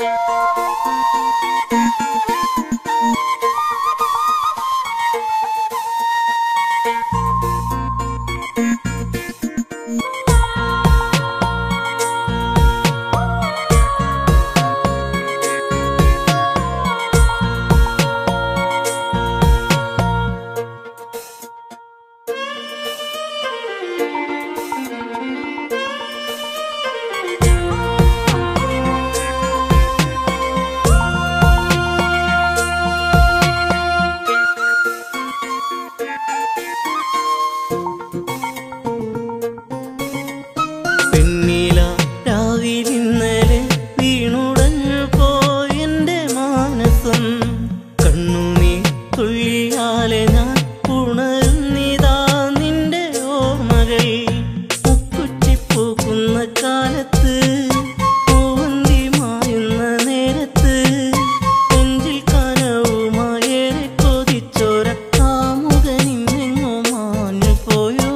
പെണ്ണില രാവിലിന്നലെ വീണുടഞ്ഞു പോയെന്റെ മാനസം കണ്ണുനീ തുള്ളിയാലെ ഞാൻ ഉണരുന്നിതാ നിന്റെ ഓർമ്മകൾ മുക്കുറ്റിപ്പൂക്കുന്ന കാലത്ത് പൂവന്തി മായുന്ന നേരത്ത് നെഞ്ചിൽ കനവുമായേറെ കൊതിച്ചോര കാമുകനിന്നെങ്ങോ മാഞ്ഞു പോയോ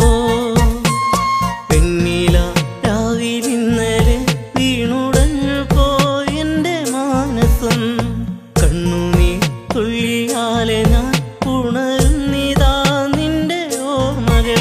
പെണ്ണില രാവിലിന്നലെ വീണുടഞ്ഞു പോയെന്റെ മാനസം കണ്ണുനീ തുള്ളിയാലെ ഞാൻ ഉണരുന്നിതാ നിന്റെ ഓർമ്മകൾ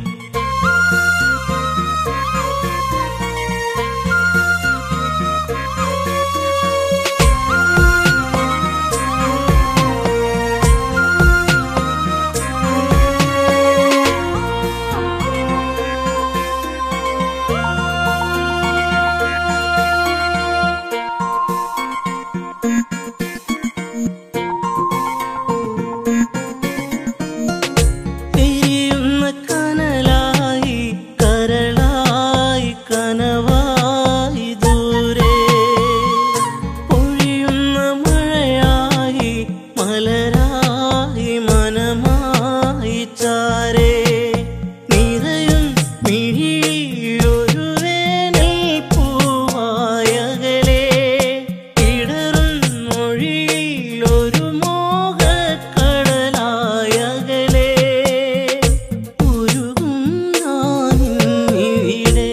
എരിയുന്ന കനലായി കരളായി കനവായി ദൂരെ പൊഴിയുന്ന മഴയായി മലരായി മനമായി ചാരേ നിറയും മിഴിയൊരു വേനൽ പൂവായകലേ ഇടറും മൊഴിയിൽ ഒരു മോഹക്കടലായകലേ ഉരുകും ഞാനിന്നിവിടെ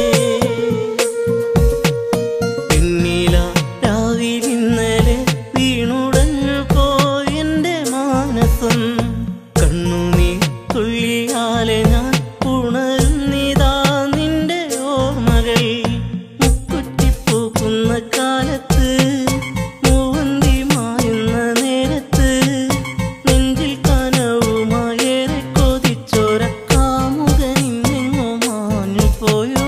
പിന്നില രാവിലിന്നലെ വീണുടഞ്ഞു പോയെന്റെ മാനസം കണ്ണുനീ തുള്ളിയാലെ ഞാൻ ഉണരുന്നിതാ നിന്റെ ഓർമ്മകൾ മുക്കുറ്റിപ്പൂക്കുന്ന കാലത്ത് മൂവന്തി മായുന്ന നേരത്ത് നെഞ്ചിൽ കനവുമായേറെ കൊതിച്ചോര കാമുകനിന്നെങ്ങോ മാഞ്ഞു പോയോ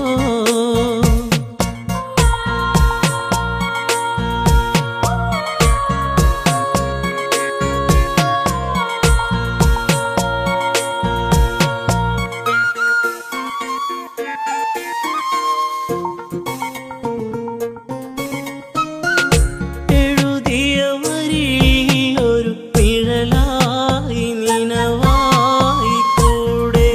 എഴുതിയ വരിയിൽ ഒരു നിഴലായി നിനവായി കൂടെ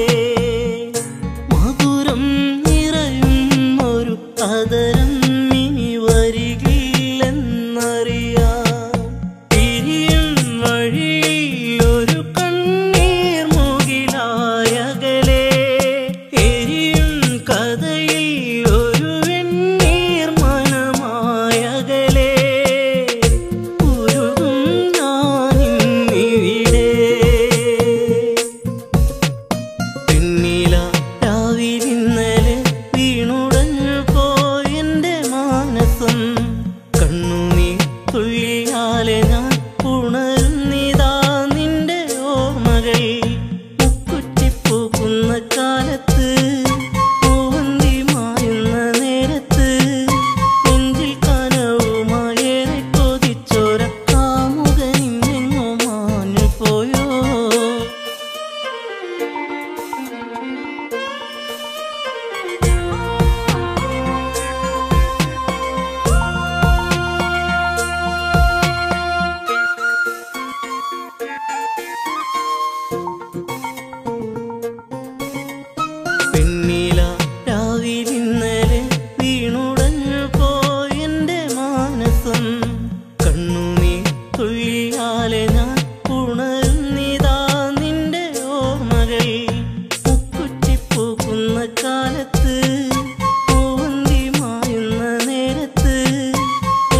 മധുരം നിറയും ഒരു അതരം ഇനി വരികില്ലെന്നറിയാം തിരിയും വഴിയിൽ ഒരു കണ്ണീർ മുകിലായകലേ എരിയും കഥയിൽ ഒരു വെണ്ണീർ മനമായകലേ ഉരുകും ഞാനിന്നിവിടെ പിന്നില രാവിലിന്നലെ വീണുടഞ്ഞു പോയെന്റെ മാനസം കണ്ണുനീ തുള്ളിയാലെ ഞാൻ ഉണരുന്നിതാ നിന്റെ ഓർമ്മകൾ മുക്കുറ്റിപ്പൂക്കുന്ന കാലത്ത് പൂവന്തി മായുന്ന നേരത്ത് നെഞ്ചിൽ കനവുമായേറെ കൊതിച്ചോര കാമുകനിന്നെങ്ങോ മാഞ്ഞു പോയോ പെണ്ണില രാവിലിന്നലെ വീണുടഞ്ഞു പോയെന്റെ മാനസം കണ്ണുനീ തുള്ളിയാലെ ഞാൻ ഉണരുന്നിതാ നിന്റെ ഓർമ്മകൾ മുക്കുറ്റിപ്പൂക്കുന്ന കാലത്ത് പൂവന്തി മായുന്ന നേരത്ത്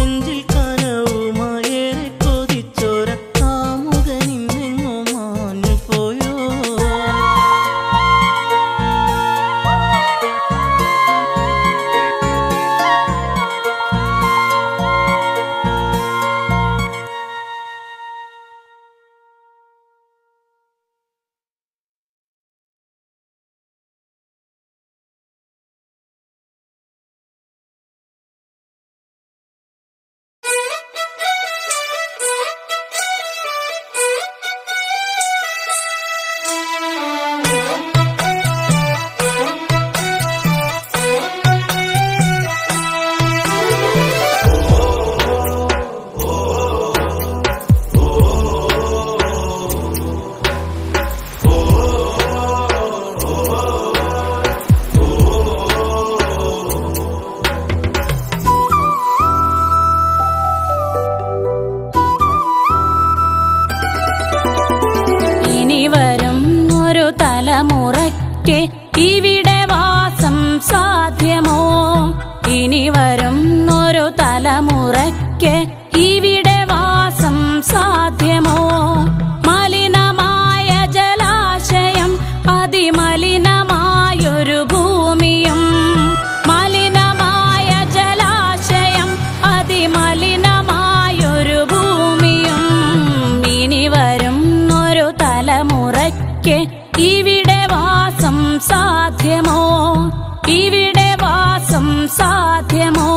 തലമുറയ്ക്ക് ഇവിടെ വാസം സാധ്യമോ ഇനി വരുന്നൊരു തലമുറയ്ക്ക് ഇവിടെ വാസം സാധ്യമോ മലിനമായ ജലാശയം അതിമലിനമായൊരു ഭൂമിയും മലിനമായ ജലാശയം അതിമലിനമായൊരു ഭൂമിയും ഇനി വരുന്നൊരു തലമുറയ്ക്ക് ഇവിടെ വാസം സാധ്യമോ ഇവിടെ വാസം സാധ്യമോ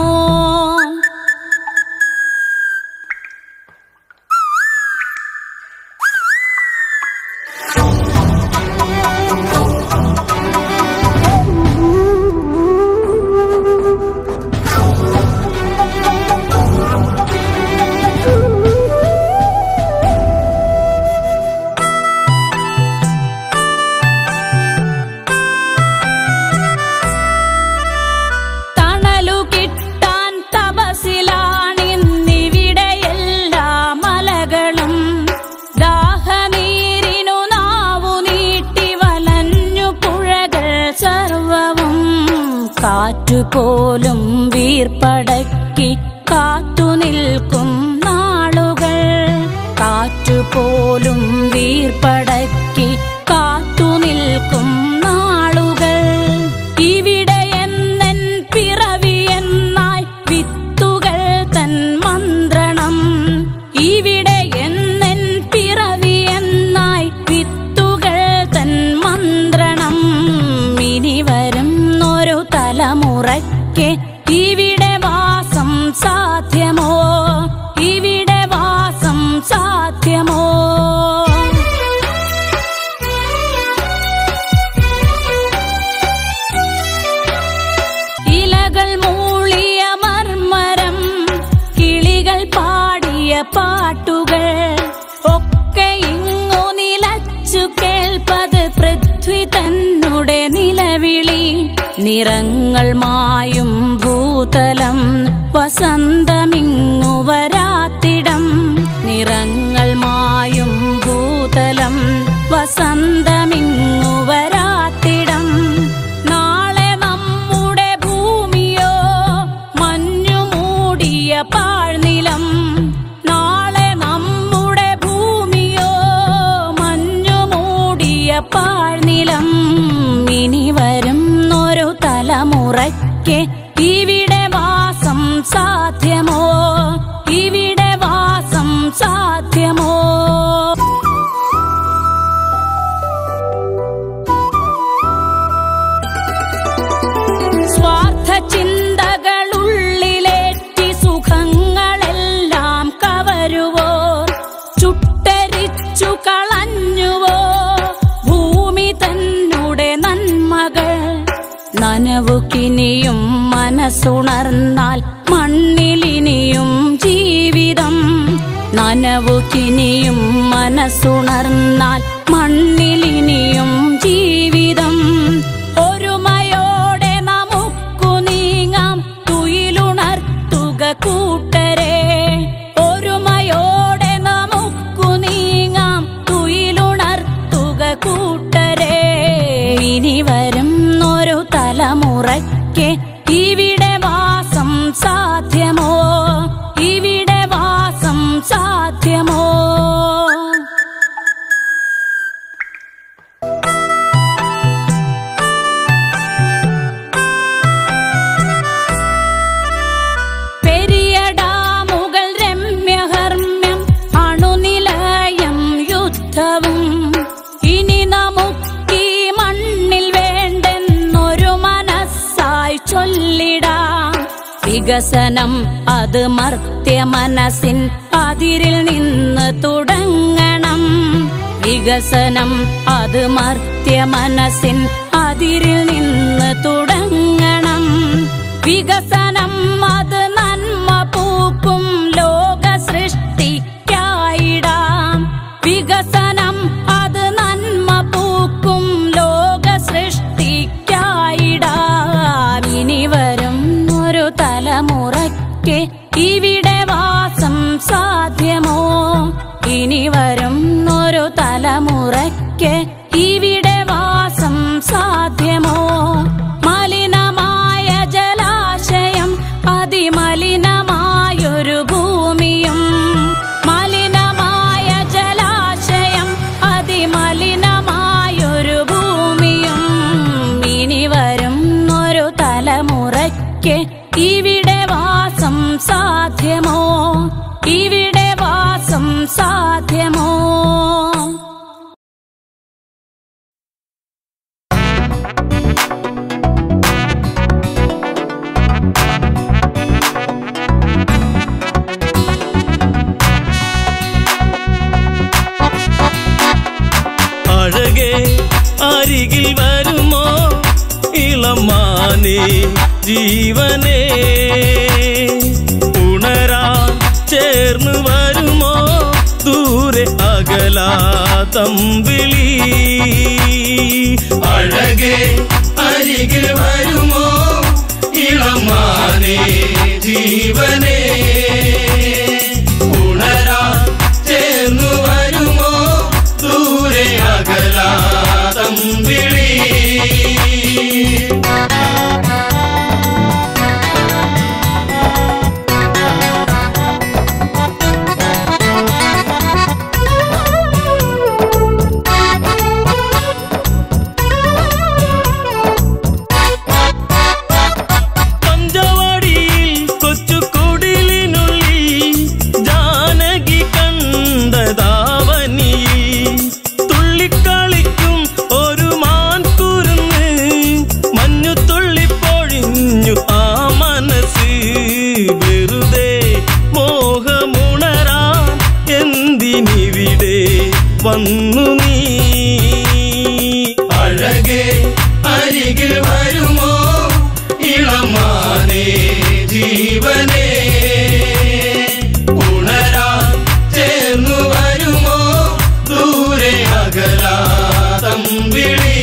തണലു കിട്ടാൻ തപസിലാണിന്നിവിടെ എല്ലാ മലകളും ദാഹനീരിനു നാവു നീട്ടി വലഞ്ഞു പുഴകൾ സർവവും കാറ്റുപോലും വീർപ്പടക്കി കാത്തു നിൽക്കും നാളുകൾ കാറ്റുപോലും വീർപ്പടക്കി കാത്തു നിൽക്കും നാളുകൾ ഇവിടെ എന്നൻ പിറവി എന്നായി വിത്തുകൾ തൻ മന്ത്രണം ഇവിടെ എന്നൻ പിറവി എന്നായി വിത്തുകൾ തൻ മന്ത്രണം ഇനി വരുന്നൊരു തലമുറയ്ക്ക് ഇവിടെ വാസം സാധ്യമോ ഇവിടെ വാസം സാധ്യമോ ഇലകൾ മൂളിയ മർമരം കിളികൾ പാടിയ പാട്ടുകൾ ഒക്കെ ഇങ്ങു നിലച്ചു കേൾപ്പത് പൃഥ്വി തന്നുടെ നിലവിളി നിറങ്ങൾ മായും ഭൂതലം വസന്തമിങ്ങു വരാത്തിടം നിറങ്ങൾ മായും ഭൂതലം വസന്തമിങ്ങു വരാത്തിടം നാളെ നമ്മുടെ ഭൂമിയോ മഞ്ഞു മൂടിയ പാഴ്നിലം നാളെ നമ്മുടെ ഭൂമിയോ മഞ്ഞു മൂടിയ പാഴ്നിലം ഇനി വരുന്നൊരു തലമുറയ്ക്ക് ഇവിടെ വാസം സാധ്യമോ ഇവിടെ വാസം സാധ്യമോ സ്വാർത്ഥ ചിന്തകളുള്ളിലേറ്റി സുഖങ്ങളെല്ലാം കവരുവോ ചുട്ടരിച്ചു കളഞ്ഞുവോ ഭൂമി തന്നുടെ നന്മകൾ നനവുകിനിയും മനസ്സുണർന്നാൽ മണ്ണിലിനിയും ജീവിതം നനവുകിനിയും മനസ്സുണർന്നാൽ മണ്ണിലിനിയും ജീവിതം ഒരുമയോടെ നമുക്കു നീങ്ങാം തുയിലുണർത്തുക കൂട്ടരെ ഒരുമയോടെ നമുക്കു നീങ്ങാം തുയിലുണർത്തുക കൂട്ടരെ ഇനി വരുന്നൊരു തലമുറയ്ക്ക് ഇവിടെ വാസം സാധ്യമോ ഇവിടെ വാസം സാധ്യമോ പെരിയ ഡാമുകൾ രമ്യഹർമ്മ്യം അണുനിലയം യുദ്ധവും ഇനി നമുക്കീ മണ്ണിൽ വേണ്ടെന്നൊരു മനസ്സായി ചൊല്ലിടാം വികസനം അത് മർത്യ മനസ്സിൻ അതിരിൽ നിന്ന് തുടങ്ങണം വികസനം അത് മർത്യ മനസ്സിൻ അതിരിൽ നിന്ന് തുടങ്ങണം വികസനം അത് നന്മ പൂക്കും ലോക സൃഷ്ടിക്കായിടാം വികസനം അത് നന്മ പൂക്കും ലോക സൃഷ്ടിക്കായിടാം ഇനി വരും ഒരു തലമുറയ്ക്ക് ഇവിടെ വാസം സാധ്യമോ ഇനി വരും ഒരു തലമുറയ്ക്ക് ഇവിടെ വാസം സാധ്യമോ തലമുറയ്ക്ക് ഇവിടെ വാസം സാധ്യമോ ഇവിടെ വാസം സാധ്യമോ അഴകെ അരികിൽ വരുമോ ഇളമാനെ ജീവനെ ഉണരാൻ ചേർന്ന് വരുമോ ദൂരെ അകലാ തമ്പിളി അഴകെ അരികിൽ വരുമോ ഇളമാനെ ജീവനെ ഉണരാൻ ചേർന്നു വരുമോ ദൂരെ അകലാ തമ്പിളി പഞ്ചവാടിയിൽ കൊച്ചു കുടിലിനുള്ളിൽ ജാനകി കണ്ടതാവനിയിൽ തുള്ളിക്കളിക്കും ഒരു മാൻകുരുന്ന് മഞ്ഞു തുള്ളിപ്പൊഴിഞ്ഞു ആ മനസ്സ് വെറുതെ മോഹമുണരാൻ എന്തിനിവിടെ വന്നു നീ അഴകെ അരികിൽ വരുമോ ഇളമാനെ ജീവനെ ഉണരാൻ ചേർന്നു വരുമോ ദൂരെ അകലാ തമ്പിളി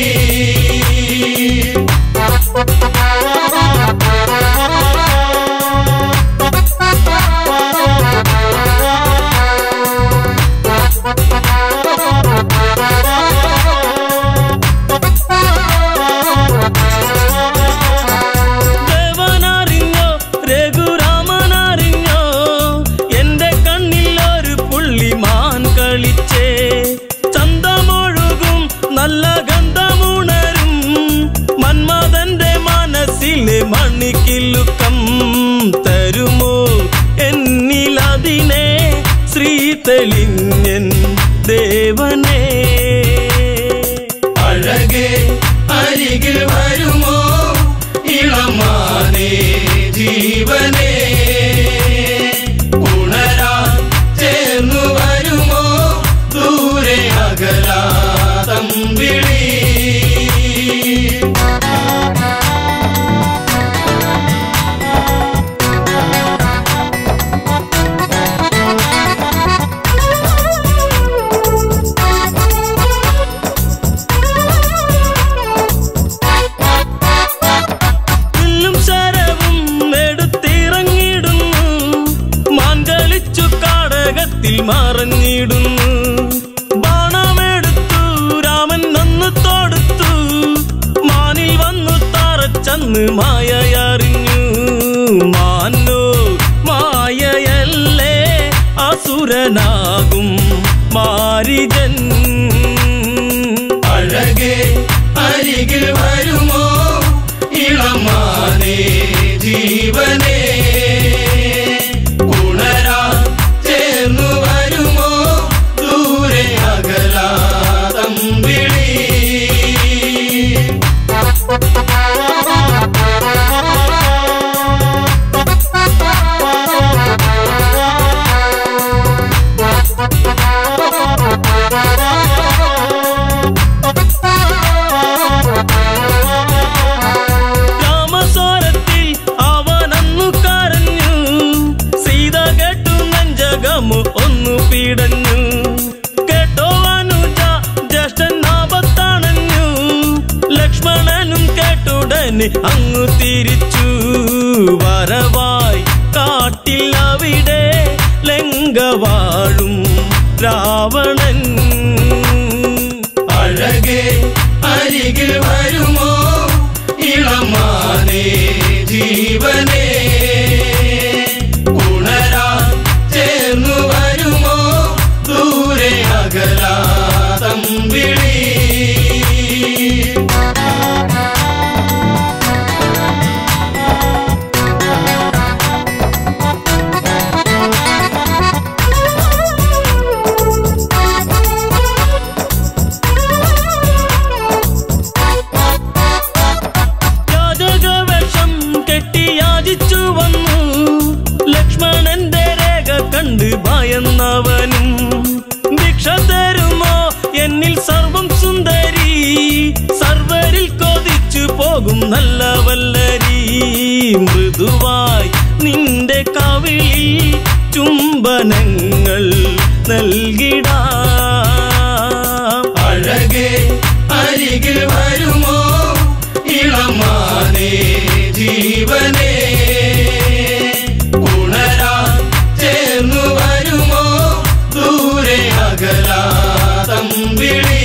ദേവനറിഞ്ഞോ രഘുരാമനറിഞ്ഞോ എന്റെ കണ്ണിൽ ഒരു പുള്ളിമാൻ കളിച്ചേ ചന്തമൊഴുകും നല്ല ഗന്ധമുണരും മന്മഥന്റെ മനസ്സിലെ മണിക്കിലുക്കം തരുമോ എന്നിലതിനെ ശ്രീ തെളിഞ്ഞൻ ദേവനേ അഴകെ അരികിൽ വരുമോ ഇളമാനെ ജീവനെ ഉണരാൻ ചേർന്നു വരുമോ ദൂരെ അകലാ തമ്പിളി വില്ലും ശരവും എടുത്തിറങ്ങിടുന്നു മാൻ കളിച്ചു കാടകത്തിൽ മറഞ്ഞിടുന്നു ബാണമെടുത്തു രാമൻ നന്ന് തൊടുത്തു മാനിൽ വന്നു തറച്ചന്ന് മായയറിഞ്ഞു മാനോ മായയല്ലേ അസുരനാകും മാരിജൻ അഴകെ അരികിൽ വരുമോ ഇളമാനെ ജീവനെ ഉണരാൻ ചേർന്നു വരുമോ ദൂരെ അകലാ തമ്പിളി രാമസ്വരത്തിൽ അവനന്നു കരഞ്ഞു സീത കേട്ടു നെഞ്ചകമു ഒന്നു പീടഞ്ഞു കേട്ടോ അനുജ ജ്യേഷ്ഠൻ ആപത്തണഞ്ഞു ലക്ഷ്മണനും കേട്ടുടനെ അങ്ങു തിരിച്ചു വരവായി കാട്ടിൽ അവിടെ ലങ്കവാഴും രാവണൻ അഴകെ അരികിൽ വരുമോ ഇളമാനെ ജീവനെ ഉണരാൻ ചേർന്നു വരുമോ ദൂരെ അകലാ തമ്പിളി ഭയന്നവനും ഭിക്ഷ തരുമോ എന്നിൽ സർവം സുന്ദരി സർവരിൽ കൊതിച്ചു പോകും നല്ല വല്ലരി മൃദുവായി നിന്റെ കവിളിൽ ചുംബനങ്ങൾ നൽകിടാം അഴകേ അരികിൽ വരുമോ ഇളമാനേ ജീവനേ ഉണരാ ചേർന്നു വരുമോ ദൂരെ അകലാ തമ്പിളി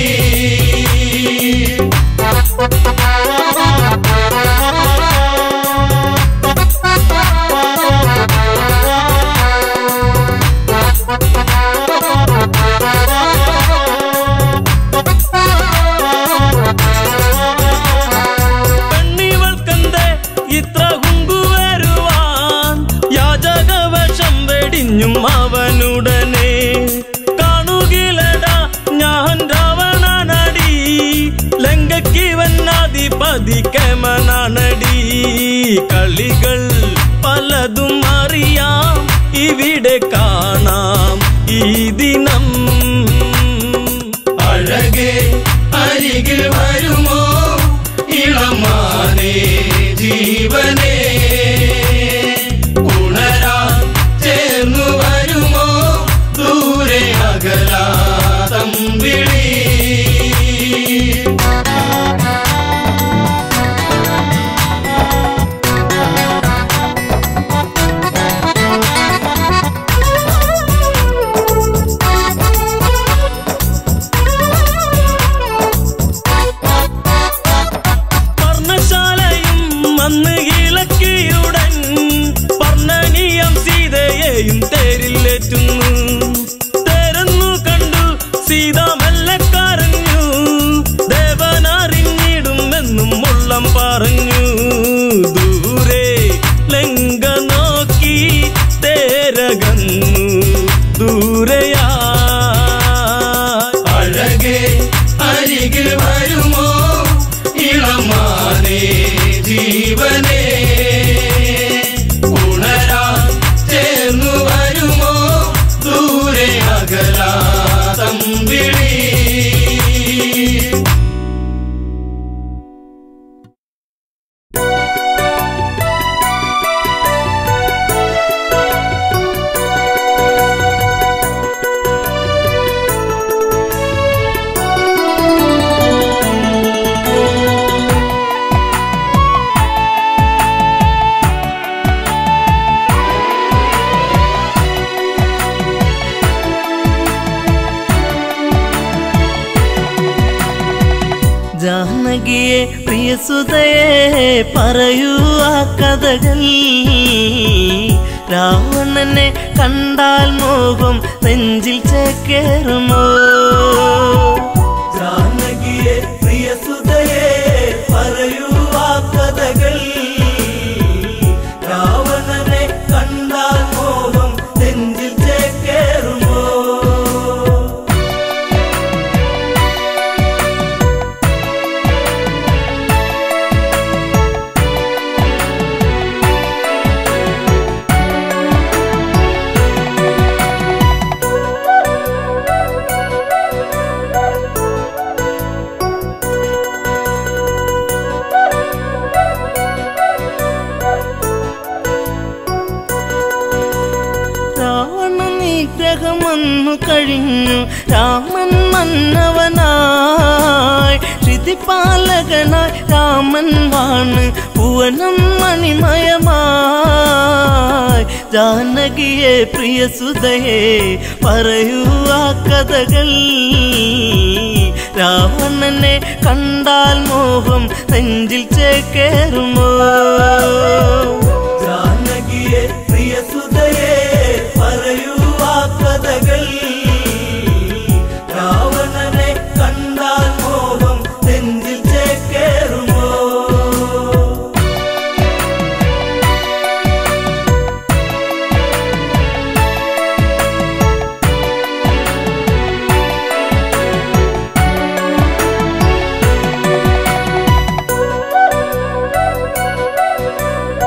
പെണ്ണിവൾക്കെന്തേ ഇത്ര കുങ്കു വരുവാൻ യാചകവശം വെടിഞ്ഞും അവനുടനെ കാണുകിലടാ ഞാൻ രാവണനടി ലങ്കയ്ക്കിവന്നാധിപതി കേമനാണടി കളികൾ പലതും അറിയാം ഇവിടെ കാണാം ഈ ദിനം അഴകേ അരികിൽ വരുമോ ഇളമാനേ ജീവനേ ഉണരാ ചേർന്നു വരുമോ ദൂരെ അകലാ തമ്പിളി പർണശാലയും അന്ന് ഇളക്കിയുടൻ പർണനീയം സീതയെയും തേരിലേറ്റുന്നു തേരെന്നു കണ്ടു സീത മെല്ലെ കരഞ്ഞു ദേവനറിഞ്ഞിടുമെന്നും ഉള്ളം പറഞ്ഞു ദൂരെ ലങ്ക നോക്കി തേരകന്നു ദൂരയാ അഴകേ അരികിൽ വരുമോ ഇളമാനേ ജീവനേ ഉണരാ ചേർന്നു വരുമോ ദൂരെ അകലാ തമ്പിളി ജാനകിയെ പ്രിയസുതയെ പറയൂ ആ കഥകൾ രാവണനെ കണ്ടാൽ മോഹം നെഞ്ചിൽ ചേക്കേറുമോ ജാനകിയെ പ്രിയസുതയെ പറയൂ ആ കഥകൾ രാവണനെ കണ്ടാൽ മോഹം നെഞ്ചിൽ ചേക്കേറുമോ രാവണ നിഗ്രഹം വന്നു കഴിഞ്ഞു രാമൻ മന്നവനായി ശ്രുതിപാലകനായി രാമൻ വാണ് ഭുവനം മണിമയമായി ജാനകിയെ പ്രിയസുതയെ പറയൂ ആ കഥകൾ രാവണനെ കണ്ടാൽ മോഹം നെഞ്ചിൽ ചേക്കേറുമോ ജാനകിയെ പ്രിയസുതയെ പറയൂ ആ കഥകൾ രാവണനെ കണ്ടാൽ മോഹം നെഞ്ചിൽ ചേക്കേറുമോ Thank you.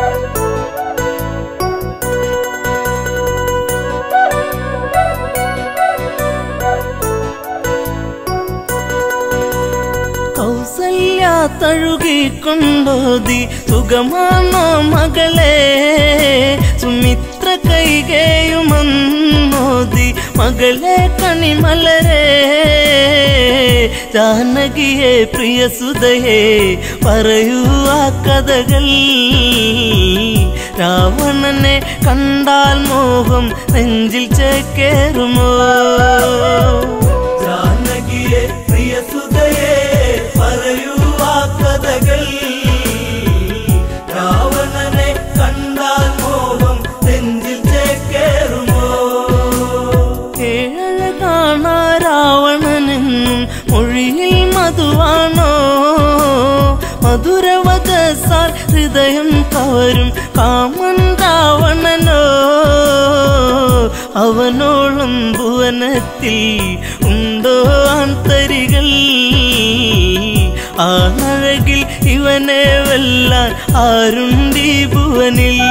തഴുകിക്കൊണ്ടോതി സുഖമാണോ മകളെ സുമിത്ര കൈകേയുമന്നോതി മകളെ കണിമലരെ ജാനകിയെ പ്രിയ സുതയെ പറയൂ ആ കഥകൾ രാവണനെ കണ്ടാൽ മോഹം നെഞ്ചിൽ ചേക്കേറുമോ ജാനകിയെ പ്രിയ സുതയെ പറയൂ ആ കഥകൾ രാവണനെ കണ്ടാൽ മോഹം നെഞ്ചിൽ ചേക്കേറുമോ ഏഴഴ കാണാ രാവണനെന്നും മൊഴിയിൽ മധുവാണോ മധുരവതസാൽ ഹൃദയം കവരും കാമൻ രാവണനോ അവനോളം ഭുവനത്തിൽ ഉണ്ടോ ആന്തരികൾ ആണഴകിൽ ഇവനെ വെല്ലാൻ ആരുണ്ടീ ഭുവനിൽ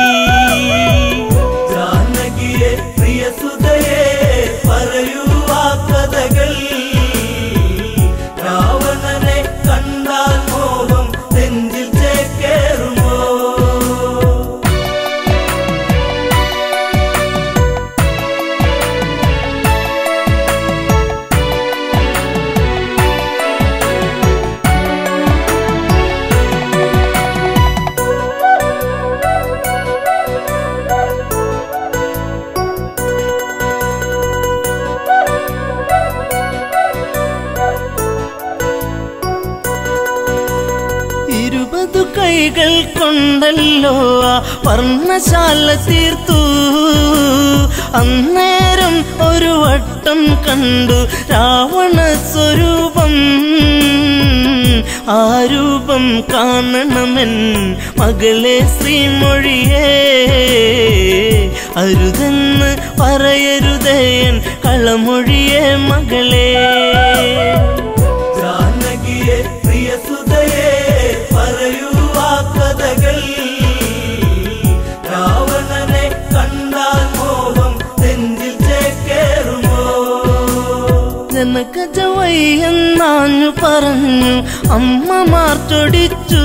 ജാനകിയെ പ്രിയ സുതയെ പറയൂ ആ കഥകൾ രാവണനെ കണ്ടാൽ മോഹം നെഞ്ചിൽ ചേക്കേറുമോ ഇരുപതു കൈകൾ കൊണ്ടല്ലോ ആ വർണ്ണശാല തീർത്തു അന്നേരം ഒരു വട്ടം കണ്ടു രാവണ സ്വരൂപം ആ രൂപം കാണണമെൻ മകളെ ശ്രീമൊഴിയേ അരുതെന്ന് പറയരുതേൻ കളമൊഴിയേ മകളെ ജാനകിയെ പ്രിയ സുതയെ പറയൂ ആ കഥകൾ രാവണനെ കണ്ടാൽ മോഹം നെഞ്ചിൽ ചേക്കേറുമോ ജനകജവയ്യെന്നാഞ്ഞു പറഞ്ഞു അമ്മമാർ ചൊടിച്ചു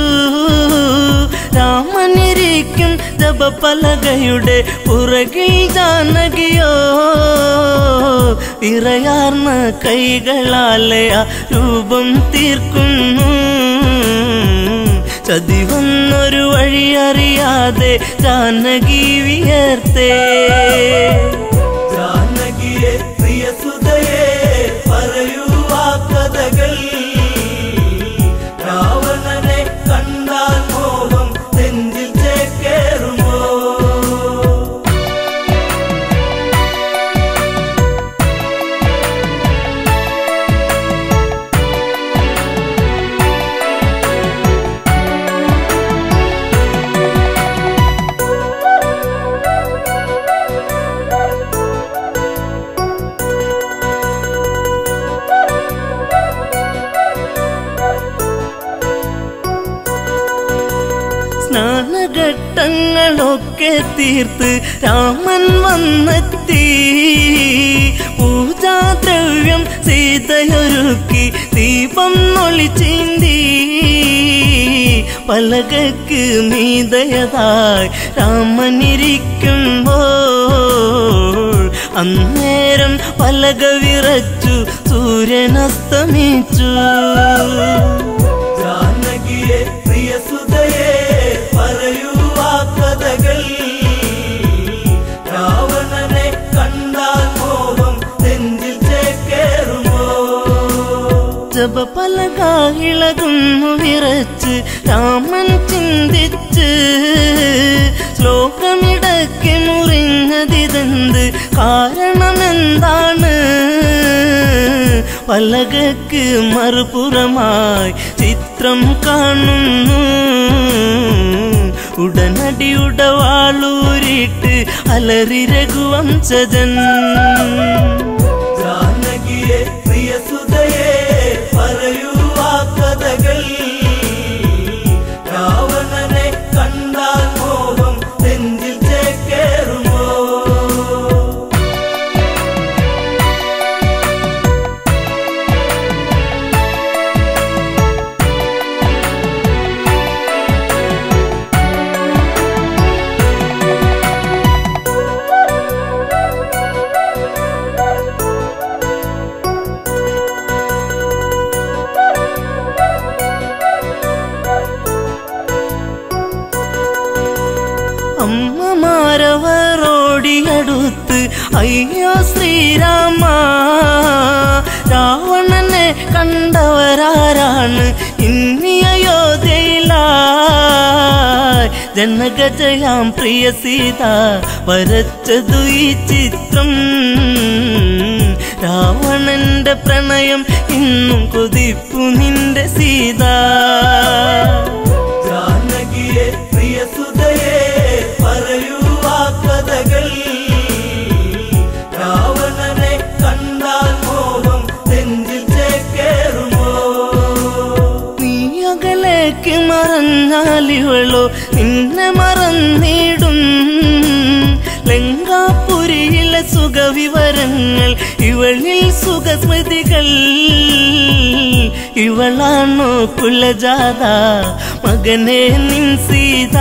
രാമനിരിക്കും ജപപലകയുടെ പുറകിൽ ജാനകിയോ ഇറയാർന്ന കൈകളാലെ ആ രൂപം തീർക്കുന്നു ചതിവന്നൊരു വഴി അറിയാതെ ജാനകി വിയർത്തേ ജാനകിയെ പ്രിയ സുതയെ പറയൂ ആ കഥകൾ രാവണനെ കണ്ടാൽ മോഹം നെഞ്ചിൽ ചേക്കേറുമോ സ്നാനഘട്ടങ്ങളൊക്കെ തീർത്ത് രാമൻ വന്നെത്തി പൂജാദ്രവ്യം സീതയൊരുക്കി ദീപം ഒളിച്ചിന്തി പലകക്ക് മീതയതായി രാമനിരിക്കുമ്പോൾ അന്നേരം പലക വിറച്ചു സൂര്യനസ്തമിച്ചു ജാനകിയെ പ്രിയ സുതയെ പറയൂ ആ കഥകൾ രാവണനെ കണ്ടാൽ മോഹം നെഞ്ചിൽ ചേക്കേറുമോ ജപപലകായിളകുന്നു വിറച്ച് രാമൻ ചിന്തിച്ച് ശ്ലോകമിടയ്ക്ക് മുറിഞ്ഞതിതെന്ത് കാരണമെന്താണ് പലകക്ക് മറുപുറമായി ചിത്രം കാണുന്നു ഉടനടി ഉടവാളൂരിട്ട് അലറി രഘുവംശജൻ ജാനകിയെ പ്രിയ സുതയെ പറയൂ ആ കഥകൾ രാവണനെ കണ്ടാൽ മോഹം നെഞ്ചിൽ ചേക്കേറുമോ അമ്മമാരവരോടിയടുത്ത് അയ്യോ ശ്രീരാമ രാവണനെ കണ്ടവരാരാണ് ഇന്നി അയോധ്യയിലായി ജനഗജയാം പ്രിയ സീത വരച്ചതു ഈ ചിത്രം രാവണന്റെ പ്രണയം ഇന്നും കൊതിപ്പു നിന്റെ സീത ജാനകിയെ പ്രിയ സുതയെ പറയൂ ആ കഥകൾ രാവണനെ കണ്ടാൽ മോഹം നെഞ്ചിൽ ചേക്കേറുമോ നീ അകലേക്ക് മറഞ്ഞാലിവളോ നിന്നെ മറന്നിടും ലങ്കാപുരിയിലെ സുഖവിവരങ്ങൾ ഇവളിൽ സുഖസ്മൃതികൾ ഇവളാണോ കുലജാത മകനെ നിൻ സീത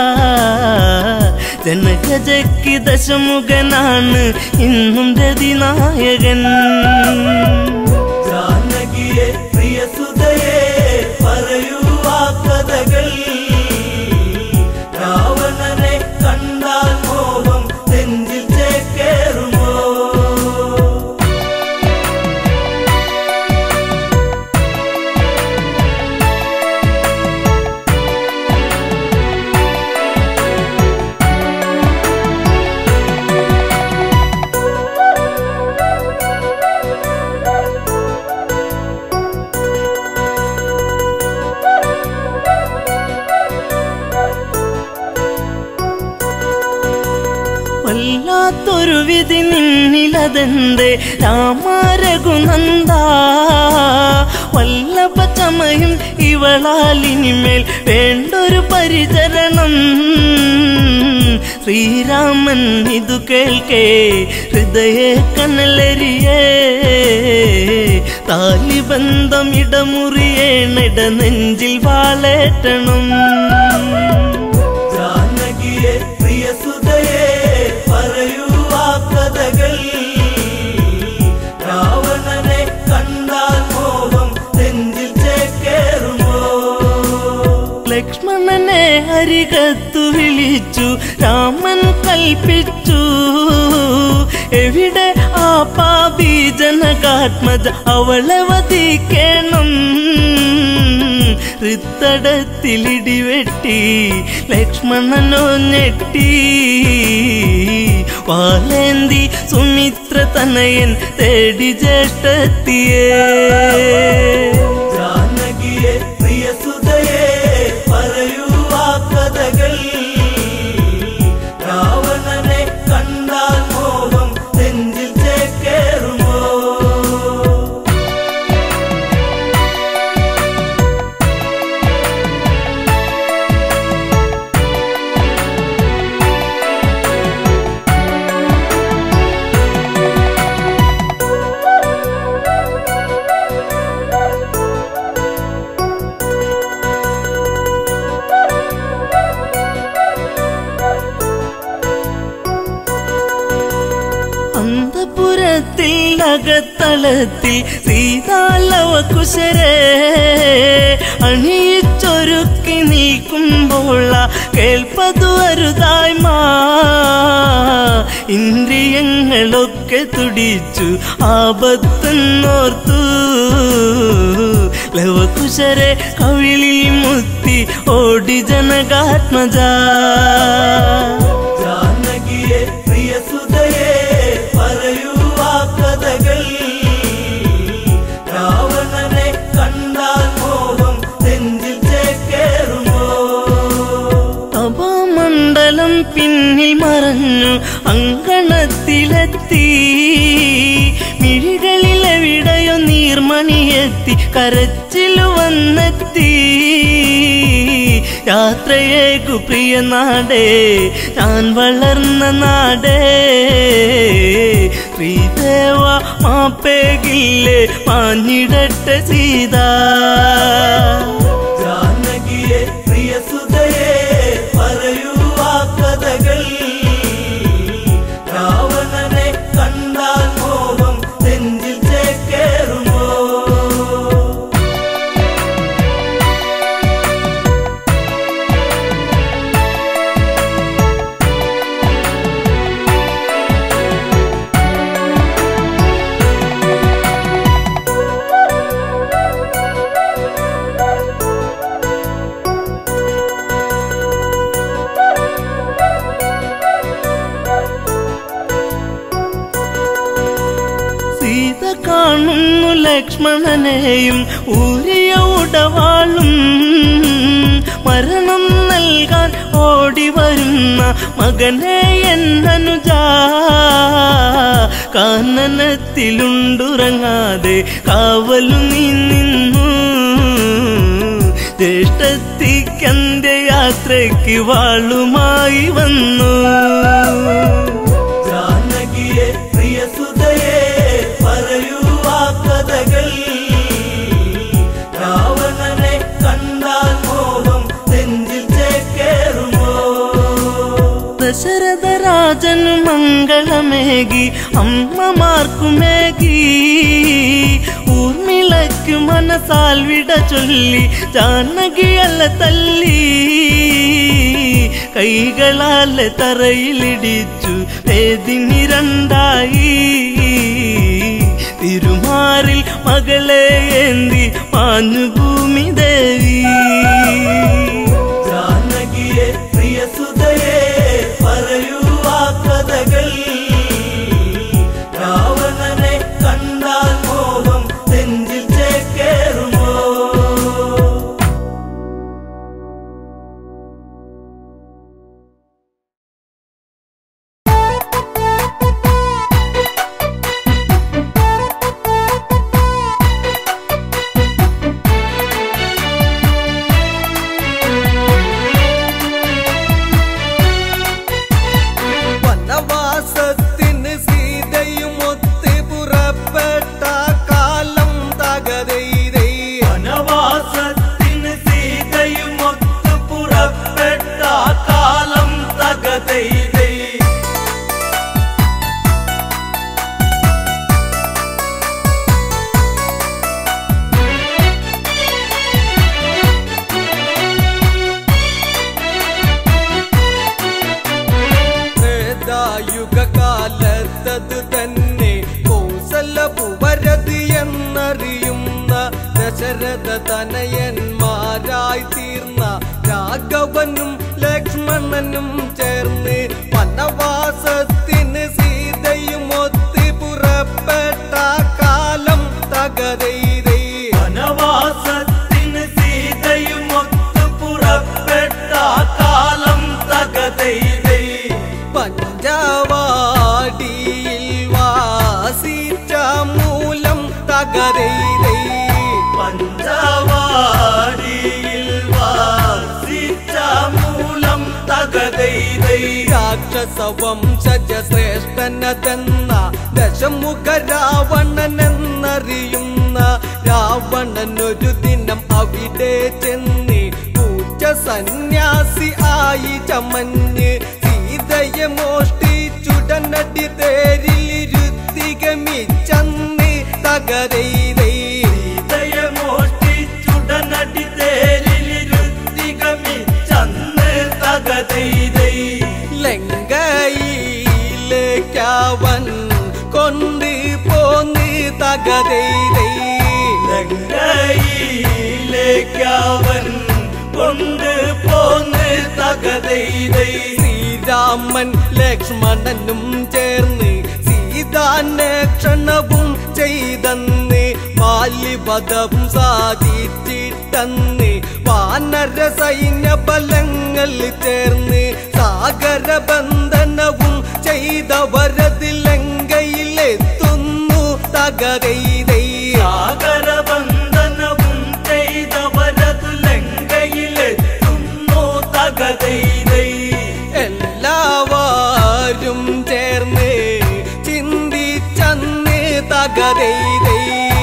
ജനഗജയ്ക്ക് ദശമുഖനാണ് ഇന്നും രതിനായകൻ ജാനകിയെ പ്രിയ സുതയെ പറയൂ ആ കഥകൾ രാവണനെ കണ്ടാൽ മോഹം നെഞ്ചിൽ ചേക്കേറുമോ വല്ലാത്തൊരു വിധി നിന്നിലതെന്തേ രാമാരഘുനന്ദ വല്ലഭ ചമയും ഇവളാലിനിമേൽ വേണ്ടൊരു പരിചരണം ശ്രീരാമൻ ഇതു കേൾക്കേ ഹൃദയ കനലരിയേ താലിബന്ധം ഇടമുറിയേണിട നെഞ്ചിൽ വാളേറ്റണം ജാനകിയെ പ്രിയ സുതയെ പറയൂ ആ കഥകൾ രാവണനെ കണ്ടാൽ മോഹം നെഞ്ചിൽ ചേക്കേറുമോ ലക്ഷ്മണനെ അരികത്തു വിളിച്ചു രാമൻ കൽപ്പിച്ചു എവിടെ ആ പാപി ജനകാത്മജ അവളെ വധിക്കണം ഹൃത്തടത്തിലിടിവെട്ടി ലക്ഷ്മണനോ ഞെട്ടി വാലേന്തി സുമിത്ര തനയൻ തേടി ജ്യേഷ്ഠത്തിയേ ജാനകിയെ പ്രിയ സുതയെ പറയൂ ആ കഥകൾ രാവണനെ കണ്ടാൽ മോഹം നെഞ്ചിൽ ചേക്കേറുമോ അന്തപുരത്തിൽ അകത്തളത്തിൽ സീതാലവ കുശരേ അണിയിച്ചൊരുക്കി നീക്കുമ്പോൾ കേൾപ്പതു അരുതായ്മ ഇന്ദ്രിയങ്ങളൊക്കെ തുടിച്ചു ആപത്തെന്നോർത്തു ലവകുശരെ കവിളിൽ മുത്തി ഓടി ജനകാത്മജ ജാനകിയെ പ്രിയ സുതയെ പറയൂ ആ കഥകൾ രാവണനെ കണ്ടാൽ മോഹം നെഞ്ചിൽ ചേക്കേറുമോ അപമണ്ഡലം പിന്നിൽ മറഞ്ഞു അങ്കണത്തിലെത്തി മിഴികളിലെവിടെയോ നീർമണിയെത്തി കരച്ചിലു വന്നെത്തി യാത്രയേക്കു പ്രിയ നാടേ ഞാൻ വളർന്ന നാടേ ശ്രീദേവ മാപ്പേകില്ലേ മാഞ്ഞിടട്ടെ സീതാ ജാനകിയെ പ്രിയ സുതയെ പറയൂ ആ കഥകൾ രാവണനെ കണ്ടാൽ മോഹം നെഞ്ചിൽ ചേക്കേറുമോ ലക്ഷ്മണനെയും ഊരിയ ഉടവാളും മരണം നൽകാൻ ഓടി വരുന്ന മകനെ എന്നനുജ കാനനത്തിലുണ്ടുറങ്ങാതെ കാവലു നീ നിന്നു ജ്യേഷ്ഠത്തിക്കന്റെ യാത്രയ്ക്ക് വാളുമായി വന്നു ജാനകിയെ പ്രിയസുതയെ പറയൂ ആ കഥകൾ രാവണനെ കണ്ടാൽ മോഹം നെഞ്ചിൽ ചേക്കേറുമോ ദശരഥ രാജനു മംഗളമേകി അമ്മമാർക്കുമേകി ഊർമിളയ്ക്കു മനസാൽ വിട ചൊല്ലി ജാനകിയല്ല തല്ലി കൈകളാലെ തറയിലിടിച്ചു വേദിനി രണ്ടായി തിരുമാറിൽ മകളെ ഏന്തി മാഞ്ഞു ഭൂമി ദേവി ജാനകിയെ പ്രിയസുതയെ പറയൂ ആ കഥകൾ രാവണനെ കണ്ടാൽ മോഹം നെഞ്ചിൽ ചേക്കേറുമോ വനവാസത്തിന് സീതയും ഒത്ത് പുറപ്പെട്ട കാലം തകതൈതൈ വനവാസത്തിന് സീതയും ഒത്തു പുറപ്പെട്ട കാലം തകതൈതൈ യുഗ കാലത്തത് തന്നെ കൗസലപുവരതി എന്നറിയുന്ന ദശരഥ തനയന്മാരായി തീർന്ന രാഘവനും ലക്ഷ്മണനും ചേർന്ന് വനവാസത്തിന് സീതയും ഒത്ത് പുറപ്പെട്ട കാലം തകതൈതൈ വനവാസത്തിന് സീതയും ഒത്തു പുറപ്പെട്ട കാലം തകതൈതൈ പഞ്ചവാടിയിൽ വാസിച്ച മൂലം തകരൈതൈ പഞ്ചവാടിയിൽ വാസിച്ച മൂലം തകതൈതൈ രാക്ഷസവംശജ ശ്രേഷ്ഠനതെന്ന ദശമുഖ രാവണനെന്നറിയുന്ന രാവണനൊരു ദിനം അവിടെ ചെന്ന് പൂച്ച സന്യാസി ആയി ചമഞ്ഞ് സീതയെ മോഷ്ടിച്ചുടനടി തേരിലിരുത്തികമിച്ചന്ന് തകരൈതൈ സീതയെ മോഷ്ടിച്ചുടനടി തേരിലിരുത്തികമിച്ചന്ന് തകതൈതൈ ലങ്കയിലേക്കവൻ കൊണ്ട് പോന്ന് തകതൈതൈ ലങ്കയിലേക്കവൻ കൊണ്ട് പോന്ന് തകതൈതൈ ശ്രീരാമൻ ലക്ഷ്മണനും ചേർന്ന് സീതാന്വേഷണവും ചെയ്തന്ന് ബാല്യപദവും സാധിച്ചിട്ടന്ന് വാനര സൈന്യ ബലങ്ങൾ ചേർന്ന് സാഗരബന്ധനവും ചെയ്തവരത് ലങ്കയിലെത്തുന്നു തകരൈതൈ സാഗരബന്ധനവും ചെയ്തവരതു ലങ്കയിലെത്തുന്നു തകതൈതൈ എല്ലാവരും ചേർന്ന് ചിന്തിച്ചന്ന് തകരൈതൈ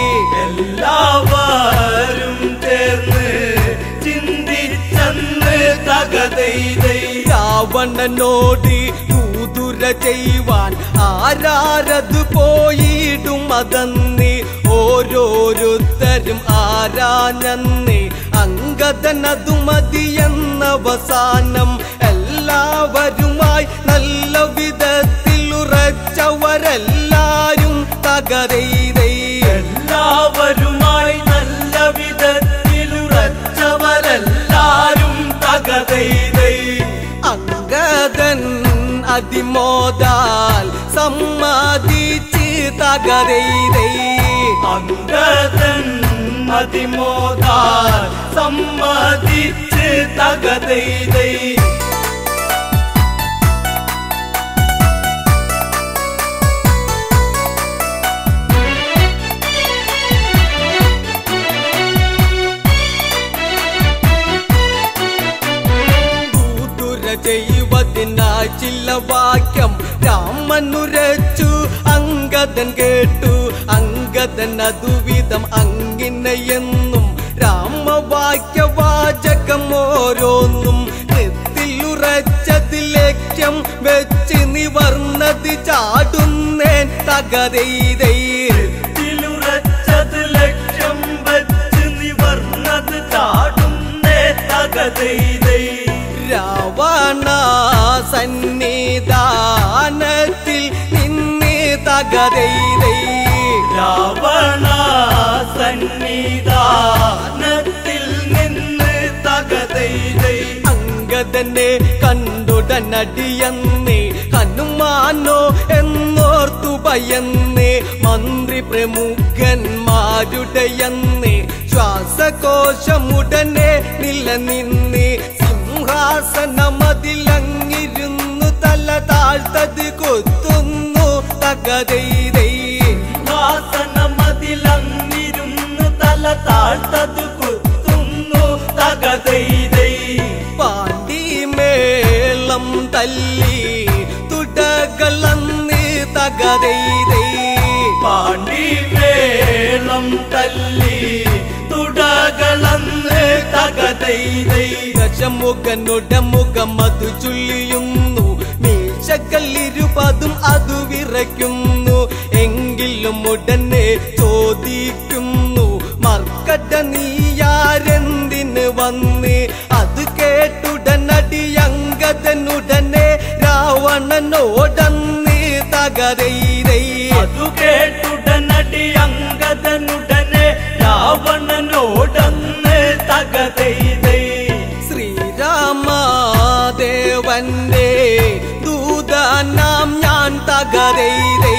എല്ലാവരും ചേർന്ന് ചിന്തിച്ചന്ന് തകതൈതൈ രാവണനോട് കൂതുര ചെയ്യുവാൻ ആരാരത് പോയിടും അതെന്ന് ഓരോരുത്തരും ആരാഞ്ഞന്ന് അങ്കദനതു മതിയെന്നവസാനം എല്ലാവരുമായി നല്ല വിധത്തിൽ ഉറച്ചവരെല്ലാരും തകരൈതൈ എല്ലാവരുമായി നല്ല വിധത്തിലുറച്ചവരെല്ലാരും തകതൈതൈ അങ്കദൻ അതിമോദാൽ സമ്മതിച്ച് തകരൈതൈ അങ്കദൻ മതിമോദാൻ സമ്മതിച്ച് തകതൈതൈ ദൂതുര ചെയ്യുവതിനായി ചില വാക്യം രാമനുരച്ചു അങ്കദൻ കേട്ടു അങ്കദൻ അതുവിധം അങ്ങിനെയെന്നും രാമവാക്യ വാചകം ഓരോന്നും നെത്തിലുറച്ചത് ലക്ഷ്യം വെച്ച് നിവർന്നത് ചാടുന്നേൻ തകരൈതൈ ത്തിലുറച്ചത് ലക്ഷ്യം വച്ച് നിവർന്നത് ചാടുന്നേ തകതൈതൈ രാവണ സന്നിധാനത്തിൽ നിന്നേ തകരൈതൈ രാവണ സന്നിധാനത്തിൽ നിന്ന് തകതൈതൈ അങ്കദനെ കണ്ടുടനടിയന്നേ ഹനുമാനോ എന്നോർത്തു ഭയന്നേ മന്ത്രി പ്രമുഖന്മാരുടെയന്നേ ശ്വാസകോശമുടനെ നിലനിന്നേ സിംഹാസനമതിലങ്ങിരുന്നു തല താഴ്ത്തത് കൊത്തുന്നു തകതൈതൈ വാസനമതിലങ്ങിരുന്ന് തല താഴ്ത്തത് കുത്തുന്നു തകതൈതൈ പാണ്ടിമേളം തല്ലി തുടകളന്ന് തകതൈതൈ പാണ്ടി വേളം തല്ലി തുടകളന്ന് തകതൈതൈ ദശമുഖനുടമുഖം അതു ചുള്ളിയുന്നു മീശക്കല്ലിരുപതും അതു വിറയ്ക്കുന്നു എങ്കിലും ഉടനെ ചോദിക്കുന്നു മർക്കട്ട നീയാരെന്തിന് വന്ന് അത് കേട്ടുടനടി അങ്കദനുടനെ രാവണനോടന്ന് തകരൈരൈ അതു കേട്ടുടനടി അങ്കദനുടനെ രാവണനോടന്ന് തകതൈതൈ ശ്രീരാമദേവന്റെ ദൂതനാം ഞാൻ തകരൈരൈ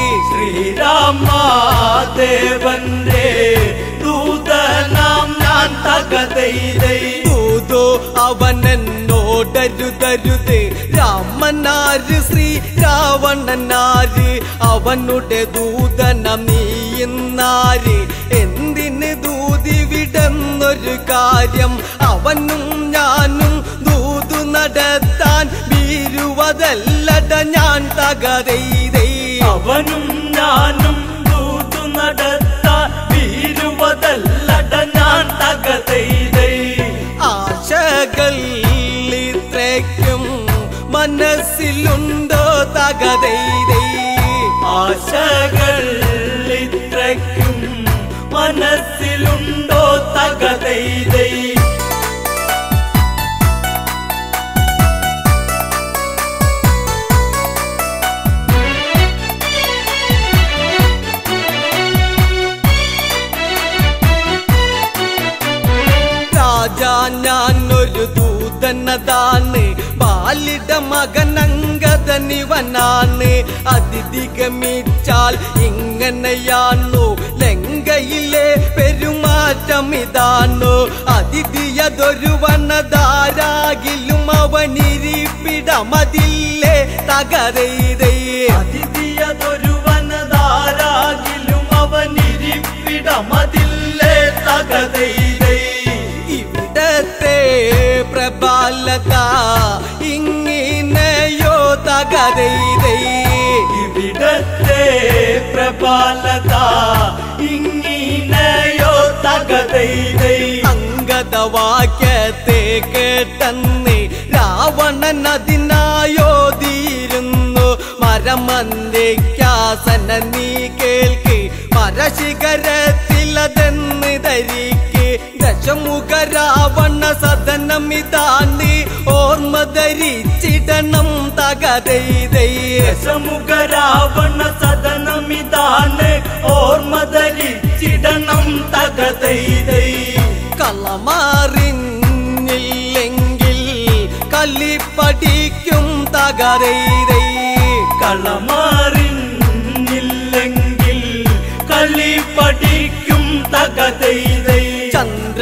ശ്രീരാമദേവന്റെ ദൂതനാം ഞാൻ തകതൈതൈ ദൂതോ അവനെന്നോടരുതരുത് രാമനാര് ശ്രീ രാവണനാര് അവനുടെ ദൂതനം നീയുന്നാര് എന്തിന് ദൂതി വിടുന്നൊരു കാര്യം അവനും ഞാനും ദൂതു നടത്താൻ വീരുവതല്ലട ഞാൻ തകരൈതൈ അവനും ഞാനും ദൂതു നടത്താൻ വീരുവതല്ലട ഞാൻ തകതൈതൈ ആശകൾ ഇത്രയ്ക്കും മനസ്സിലുണ്ടോ തകതൈതൈ ആശകൾ ഇത്രയ്ക്കും മനസ്സിലുണ്ടോ തകതൈതൈ രാജാ ഞാൻ ഒരു ദൂതനതാണ് ബാലിട മകനങ്കതനിവനാണ് അതിഥി ഗമിച്ചാൽ ഇങ്ങനെയാണു ലങ്കയിലെ പെരുമാറ്റം ഇതാണു അതിഥിയതൊരു വനതാരാകിലും അവനിരിപ്പിടമതില്ലേ തകരൈതൈ അതിഥിയതൊരു വനതാരാകിലും അവനിരിപ്പിടമതില്ലേ തകതൈതൈ ഇവിടത്തെ പ്രബാലത ഇങ്ങിനെയോ തകരൈതൈ ഇവിടത്തെ പ്രബാലത ഇങ്ങിനെയോ തകതൈതൈ അങ്കദവാക്യത്തെ കേട്ടെന്ന് രാവണൻ അതിനായോതിയിരുന്നു മരമന്ദിക്കാസന നീ കേൾക്ക് മരശിഖരത്തിലതെന്ന് ധരിക്ക് ദശമുഖ രാവണ സദനമിതാന്ന് ഓർമ്മ ധരിച്ചിടണം തകതൈതൈ ദശമുഖ രാവണ സദനമിതാണ് ഓർമ്മ ധരിച്ചിടണം തകതൈതൈ കളമാറിഞ്ഞില്ലെങ്കിൽ കല്ലിപ്പടിക്കും തകരൈതൈ കളമാറിഞ്ഞില്ലെങ്കിൽ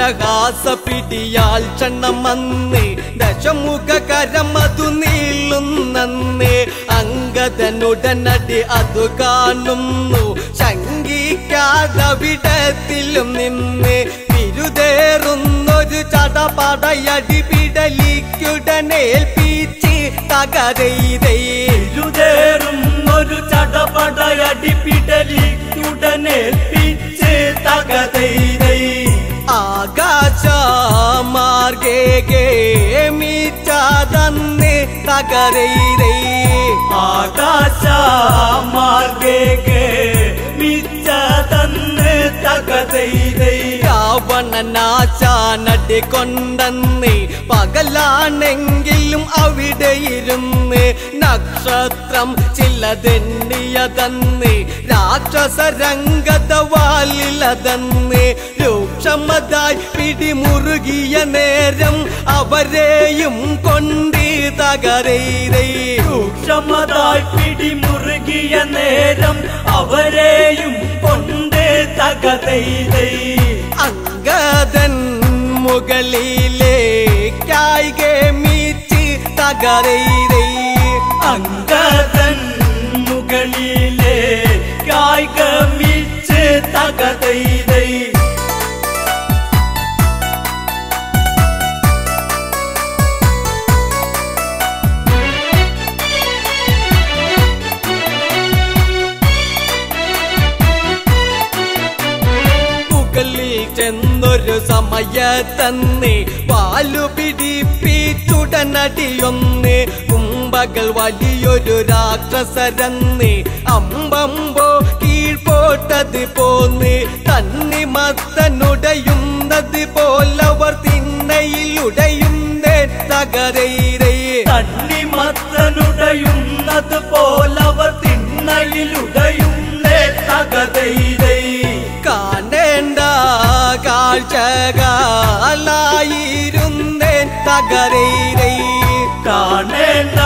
മന്ദഹാസ പിടിയാൽ ക്ഷണമന്ന് ദശമുഖ കരമതു നീളുന്നന്ന് അങ്കദനുടനടി അതു കാണുന്നു ശങ്കിക്കാതെ വിടത്തിലും നിന്ന് വിരുതേറുന്നൊരു ചടപടയടി പിടലിക്കുടനേൽപ്പിച്ച് തകരൈതൈ ഇരുതേറും ഒരു ചടപടയടി പിടലിക്കുടനേൽപ്പിച്ച് തകതൈതൈ ആകാശ മാർഗേ മീച്ചാതന്ന് തകരൈതൈ ആകാശ മാർഗേ മിച്ച തന്ന് തകതൈതൈ രാവണനാശാനടി കൊണ്ടെന്ന് പകലാണെങ്കിലും അവിടെ ഇരുന്ന് നക്ഷത്രം ചിലതെണ്ണിയതന്ന് രാക്ഷസരംഗത വാലിലതന്ന് രൂക്ഷമതായി പിടിമുറുകിയ നേരം അവരെയും കൊണ്ട് തകരൈരൈ സൂക്ഷ്മതായി പിടിമുറുകിയ നേരം അവരെയും കൊണ്ട് തകതൈതൈ അങ്കദൻ മുകളിലേക്കായി ഗമിച്ച് തകരൈരൈ അങ്കദൻ മുകളിലെ കായികമിച്ച് തകതൈതൈ മുകളിൽ ചെന്നൊരു സമയത്തന്ന് പാലു പിടിപ്പിച്ചുടനടിയൊന്ന് കുമ്പകൾ വലിയൊരു രാക്ഷസരന്ന് അമ്പമ്പോ കീഴ്പോട്ടത് പോന്ന് തന്നി മത്തനുടയുന്നത് പോലവർ തിണ്ണയിലുടയുന്നേ തകരൈരേ തണ്ണിമത്തനുടയുന്നത് പോലവർ തിണ്ണയിലുടയുന്നേ തകതൈതൈ കാണേണ്ട കാഴ്ചകളായിരുന്നേ തകരൈരൈ കാണേണ്ട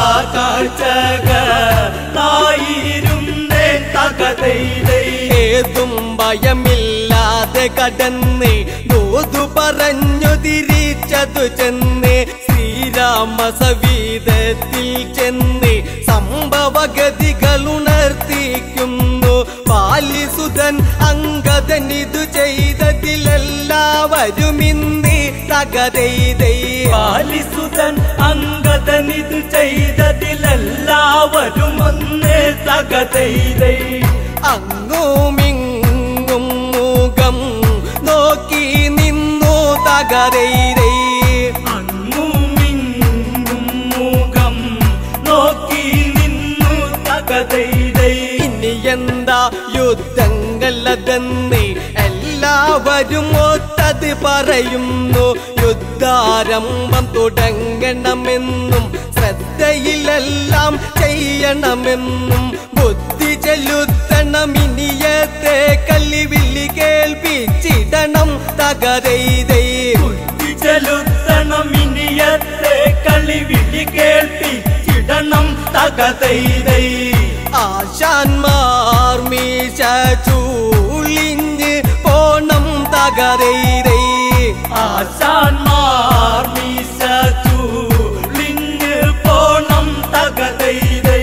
കാഴ്ചകളായിരുന്നേ തകതൈതൈ ഏതും ഭയമില്ലാതെ കടന്ന് ദൂതു പറഞ്ഞു തിരിച്ചതു ചെന്ന് ശ്രീരാമ സവീതത്തിൽ ചെന്ന് സംഭവഗതികൾ ഉണർത്തിക്കുന്നു പാലിസുതൻ അങ്കദൻ ഇതു ചെയ്തതിലെല്ലാവരും ഇന്നി തകരൈതൈ പാലിസുതൻ അങ്കദനിത് ചെയ്തതിലെല്ലാവരും ഒന്നേ തകതൈതൈ അങ്ങുമിങ്ങും മുഖം നോക്കി നിന്നു തകരൈരൈ അങ്ങുമിങ്ങും മുഖം നോക്കി നിന്നു തകതൈതൈ ഇനി എന്താ യുദ്ധങ്ങളതെന്ന് എല്ലാവരും ഒത്തത് പറയുന്നു യുദ്ധാരംഭം തുടങ്ങണമെന്നും ശ്രദ്ധയിലെല്ലാം ചെയ്യണമെന്നും ബുദ്ധി ചെലുത്തണം ഇനിയത്തെ കല്ലിവില്ലി കേൾപ്പിച്ചിടണം തകരൈതൈ ബുദ്ധി ചെലുത്തണം ഇനിയത്തെ കളിവിളി കേൾപ്പിച്ചിടണം തകതൈതൈ ആശാന്മാർ മീശ ചൂളിഞ്ഞ് പോണം തകരൈരൈ ആശാന്മാർ മീശ ചൂളിഞ്ഞ് പോണം തകതൈതൈ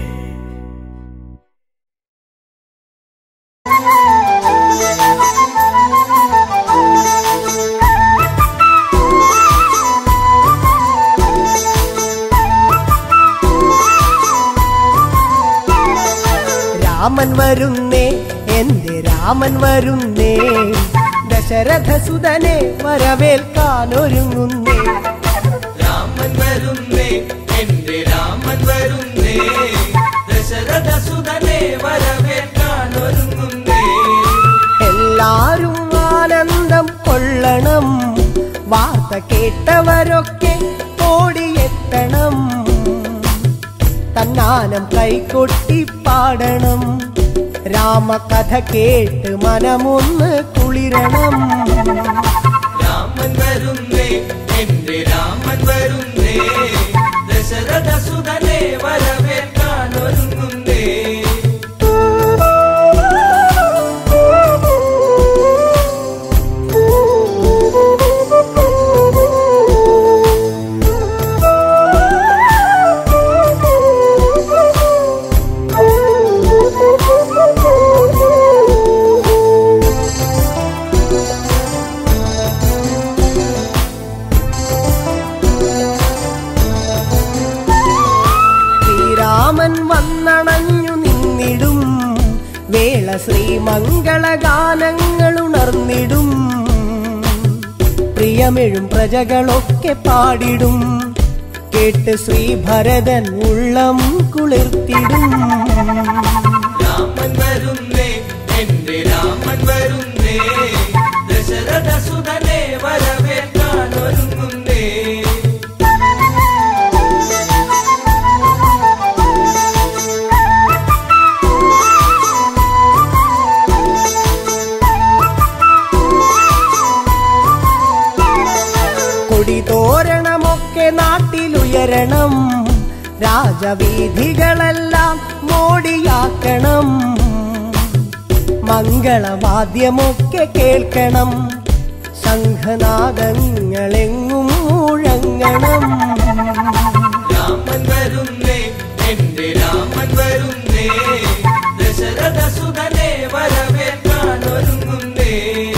രാമൻ വരുന്നേ എന്റെ രാമൻ വരുന്നേ ദശരഥസുതനെ വരവേൽക്കാനൊരുങ്ങുന്നേ രാമൻ വരുന്നേ എന്റെ രാമൻ വരുന്നേ ദശരഥ സുതനെ വരവേൽക്കാൻ ഒരുങ്ങുന്നേ എല്ലാരും ആനന്ദം കൊള്ളണം വാർത്ത കേട്ടവരൊക്കെ ഓടിയെത്തണം തന്നാനം കൈകൊട്ടി പാടണം രാമകഥ കേട്ട് മനമൊന്ന് കുളിരണം രാമൻ വരുന്നേ എന്റെ രാമൻ വരുന്നേ ദശരഥ സുതനെ വരവേൽക്കാൻ ഒരുങ്ങുന്നേ കേള ശ്രീമംഗളഗാനങ്ങൾ ഉണർന്നിടും പ്രിയമെഴും പ്രജകളൊക്കെ പാടിടും കേട്ട് ശ്രീഭരതൻ ഉള്ളം കുളിർത്തിടും രാമൻ വരുന്നേ എന്റെ രാമൻ വരുന്നേ ദശരഥ സുതനെ വരവേൽക്കാൻ ഒരുങ്ങുന്നേ കൊടിതോരണമൊക്കെ നാട്ടിലുയരണം രാജവീഥികളെല്ലാം മോടിയാക്കണം മംഗളവാദ്യമൊക്കെ കേൾക്കണം ശംഖനാദങ്ങളെങ്ങും മുഴങ്ങണം രാമൻ വരുന്നേ എന്റെ രാമൻ വരുന്നേ ദശരഥ സുതനെ വരവേൽക്കാൻ ഒരുങ്ങുന്നേ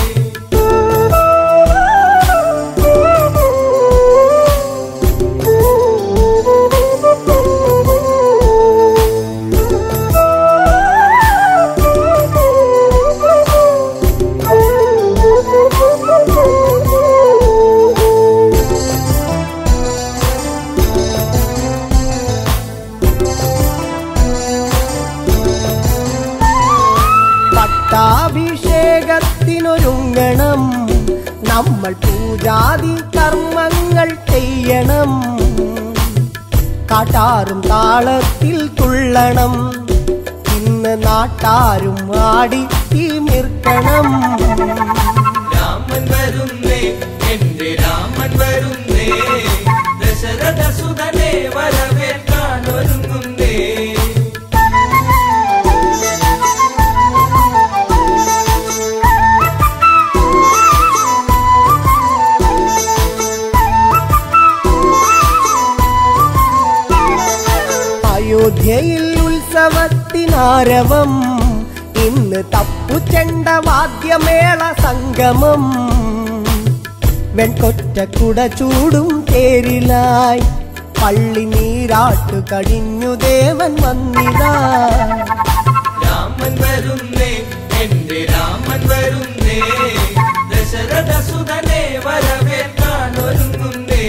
പട്ടാഭിഷേകത്തിനൊരുങ്ങണം നമ്മൾ പൂജാതി കർമ്മങ്ങൾ ചെയ്യണം കാട്ടാറും താളത്തിൽ തുള്ളണം ഇന്ന് നാട്ടാരും ആടി തിമിർക്കണം രാമൻ വരുന്നേ എന്റെ രാമൻ വരുന്നേ ദശരഥ സുതനെ വരവേൽക്കാൻ ഒരുങ്ങുന്നേ അയോധ്യയിൽ ഉത്സവത്തിനാരവം ഇന്ന് തപ്പുചെണ്ട വാദ്യമേള സംഗമം വെൺകൊറ്റ കുട ചൂടും തേരിലായി പള്ളി നീരാട്ടു കഴിഞ്ഞു ദേവൻ വന്നിതാ രാമൻ വരുന്നേ എന്റെ രാമൻ വരുന്നേ ദശരഥ സുതനെ വരവേൽക്കാൻ ഒരുങ്ങുന്നേ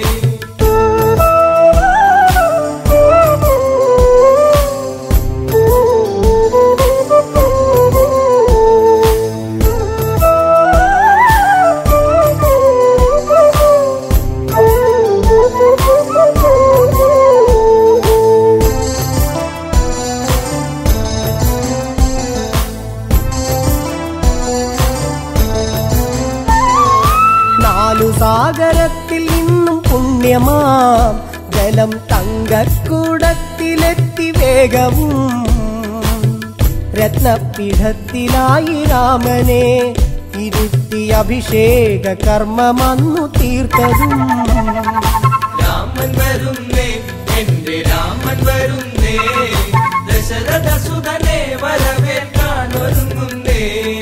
നാലു സാഗരത്തിൽ നിന്നും പുണ്യമാം ജലം തങ്കക്കൂടത്തിലെത്തി വേഗവും രത്നപീഠത്തിലായി രാമനെ ഇരുത്തി അഭിഷേക കർമ്മമന്നു തീർത്തതും രാമൻ വരുന്നേ എന്റെ രാമൻ വരുന്നേ ദശരഥ സുതനെ വരവേൽക്കാൻ ഒരുങ്ങുന്നേ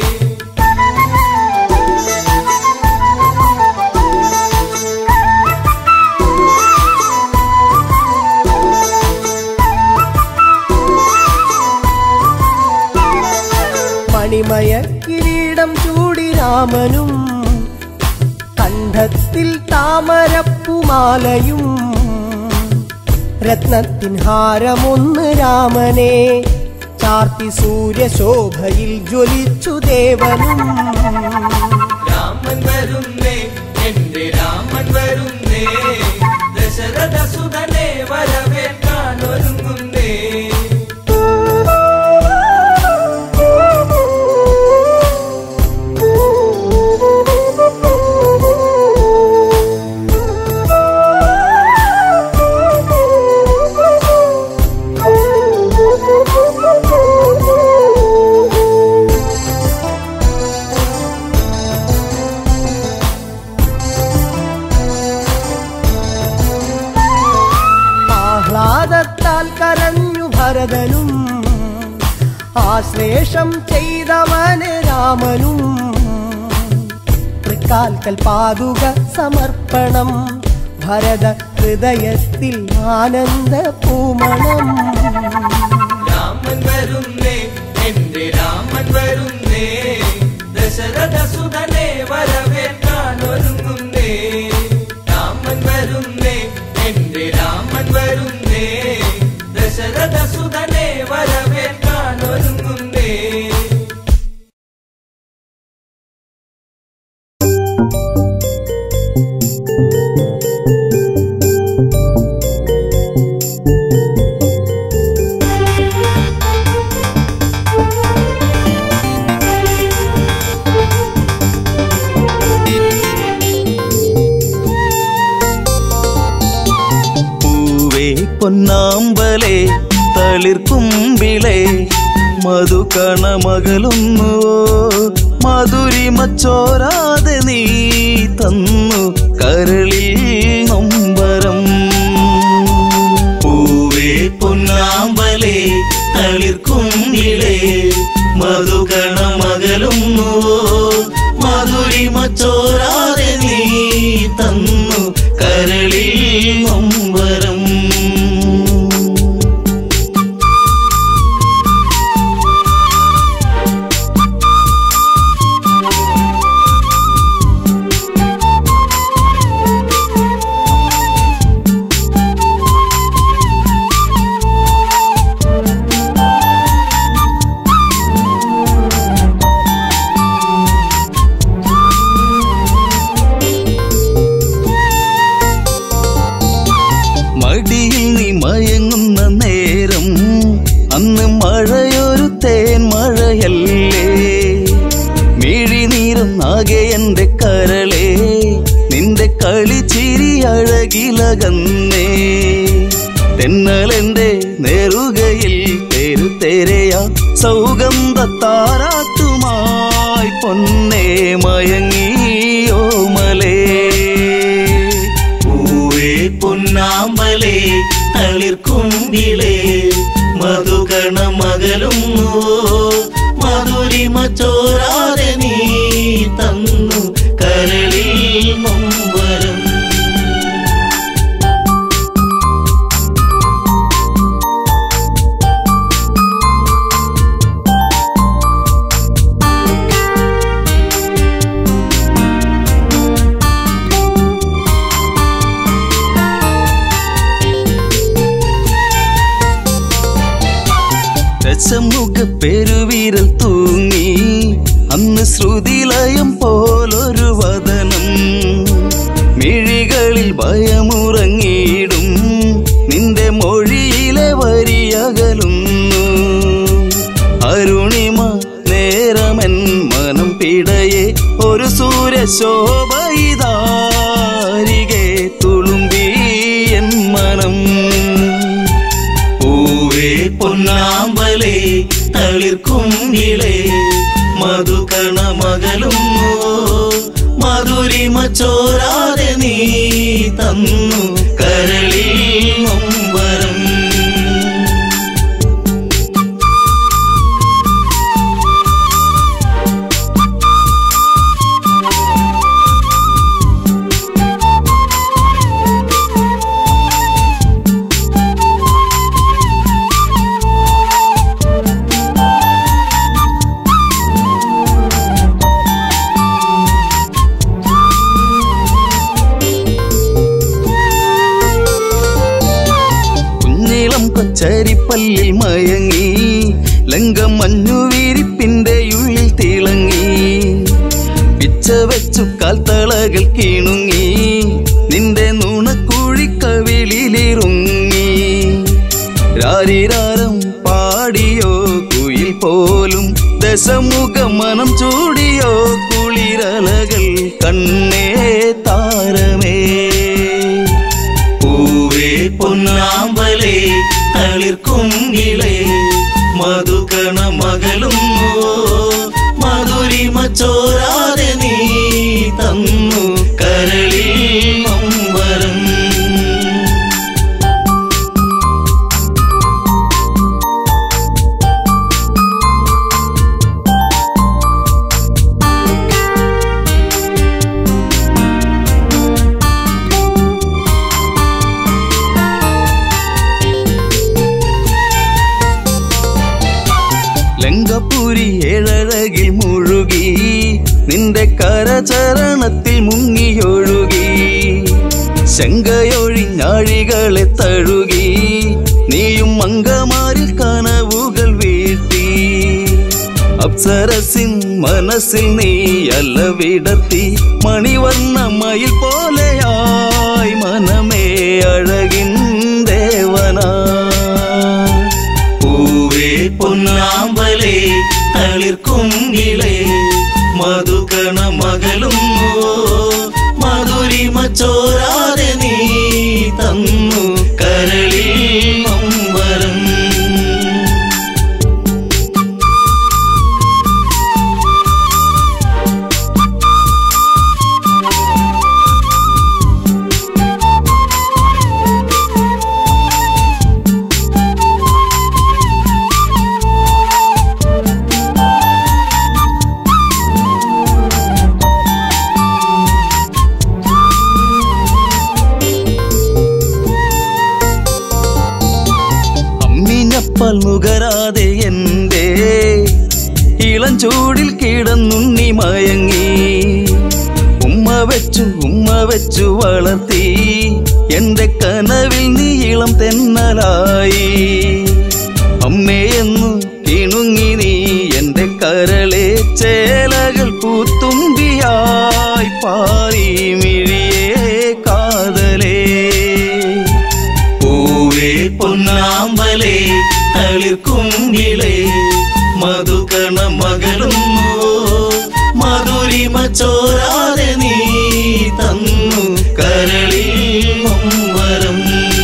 മണിമയ കിരീടം ചൂടി രാമനും കണ്ഠത്തിൽ താമരപ്പുമാലയും രത്നത്തിൻ ഹാരമൊന്ന് രാമനെ ചാർത്തി സൂര്യശോഭയിൽ ജ്വലിച്ചു ദേവനും രാമൻ വരുന്നേ എന്റെ രാമൻ വരുന്നേ ദശരഥ സുതനെ വരവേൽക്കാൻ ഒരുങ്ങുന്നേ ആഹ്ലാദത്താൽ കരഞ്ഞു ഭരതനും ആശ്ലേഷം ചെയ്തവന് രാമനും തൃക്കാൽക്കൽ പാതുക സമർപ്പണം ഭരത ഹൃദയത്തിൽ ആനന്ദ പൂമണം രാമൻ വരുന്നേ എന്റെ രാമൻ രാമൻ വരുന്നേ ദശരഥ സുതനെ വരവേൽക്കാൻ ഒരുങ്ങുന്നേ രാമൻ വരുന്നേ എന്റെ രാമൻ വരുന്നേ ദശരഥ സുതനെ വരവേൽക്കാൻ ഒരുങ്ങുന്നേ പൂവേ പൊന്നാമ്പലേ തളിർക്കുമ്പിളേ മധുകണമകലുന്നു മധുരിമച്ചോരാതെ നീ തന്നു കരളിൽ നൊമ്പരം പൂവേ പൊന്നാമ്പലേ തളിർക്കുമ്പിളേ മധുകണമകലുന്നു മധുരിമച്ചോരാതെ നീ തന്നു കരളിൽ നൊമ്പരം മടിയിൽ നീ മയങ്ങുന്ന നേരം അന്ന് മഴയൊരു തേൻ മഴയല്ലേ മിഴിനീരം ആകെ എന്റെ കരളേ നിന്റെ കളിച്ചിരി അഴകിലകന്നേ തെന്നലെന്റെ നേറുകയിൽ തെരുതെരയ സൗഗന്ധ താരാട്ടുമായി പൊന്നേ മയങ്ങിയോ മലേ പൂവേ പൊന്നാമ്പലേ തളിർക്കുമ്പിളേ മധുകണമകലുന്നു മധുരിമ ചോരാതെ നീ തന്നു കരളിൽ നൊമ്പരം രസമുഖ പെരുവിരൽ തൂങ്ങി അന്ന് ശ്രുതിലയം പോലൊരു വദനം മിഴികളിൽ ഭയമുറങ്ങിയിടും നിന്റെ മൊഴിയിലെ വരിയകലുന്നു അരുണിമ നേരമൻ മനം പിടയെ ഒരു സൂര്യശോഭയിതാരികെ തുളുമ്പി എൻ മനം പൂവേ പൊന്നാമ്പലേ തളിർക്കുമ്പിളേ മധുകണമകലുന്നു മധുരിമ ചോരാതെ നീ തന്നു കരളിൽ നൊമ്പരം കുഞ്ഞിളം കൊച്ചരിപ്പല്ലിൽ മയങ്ങി ലങ്കം മഞ്ഞുവിരിപ്പിന്റെ ഉള്ളിൽ തിളങ്ങി പിച്ച വെച്ചു കാൽത്തളകൾ കീണുങ്ങി നിന്റെ നുണക്കുഴിക്കവിളിലിറുങ്ങി രാരിരാരം പാടിയോ കുയിൽ പോലും ദശമുഖ മനം ചൂടിയോ കുളിരലകൾ കണ്ണേ താരമേ പൂവേ പൊന്നാമ്പലേ തളിർക്കുങ്കിളേ മധുകണ മകളുന്നു മധുരിമ ചോരാതെ നീ തന്നു കരളിൽ നൊമ്പരം ലങ്കപുരി ഏഴഴകിൽ മുഴുകി നിന്റെ കരചരണത്തിൽ മുങ്ങിയൊഴുകി ശങ്കയൊഴിഞ്ഞാഴികളെ തഴുകി നീയും മങ്കമാരിൽ കനവുകൾ വീഴ്ത്തി അപ്സരസിൻ മനസ്സിൽ നീ അല്ല വിടർത്തി മണിവർണ്ണ മയിൽ പോലെയായി മനമേ അഴകിൻ ദേവനാ പൂവേ പൊന്നാമ്പലേ തളിർക്കുങ്കിളേ മധുകണ മകളുന്നു മധുരിമ ചോരാതെ നീ തന്നു കരളിൽ നൊമ്പരം അമ്മിഞ്ഞപ്പൽ നുകരാതെ എന്റെ ഇളം ചൂടിൽ കിടന്നുണ്ണി മയങ്ങി ഉമ്മ വെച്ചു ഉമ്മ വെച്ചു വളർത്തി എന്റെ കനവിൽ നീ ഇളം തെന്നലായി അമ്മയെന്നു കിണുങ്ങി നീ എന്റെ കരളെ ചേലകൾ പൂത്തുമ്പിയായി പാറി മിഴിയേ കാതലേ പൂവേ പൊന്നാമ്പലേ തളിർക്കുങ്കിളേ മധുകണ മകളുന്നു മധുരിമ ചോരാതെ നീ തന്നു കരളിൽ മമ്പരം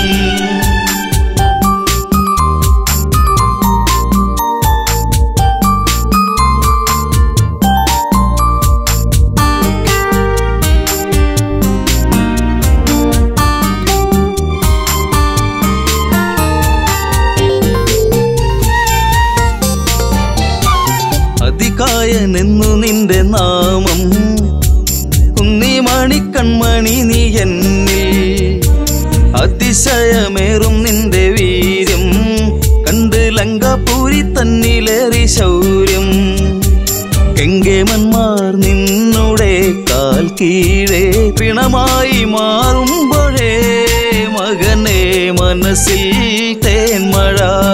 അതികായനെന്നു നിന്റെ നാമം കുന്നി മണിക്കൺമണി നീ എന്നിൽ അതിശയമേറും നിന്റെ വീര്യം കണ്ട് ലങ്കാപൂരി തന്നിലേറി ശൗര്യം കെങ്കേമന്മാർ നിന്നുടെ കാൽ കീഴേ പിണമായി മാറുമ്പോഴേ മകനെ മനസ്സിൽ തേന്മഴ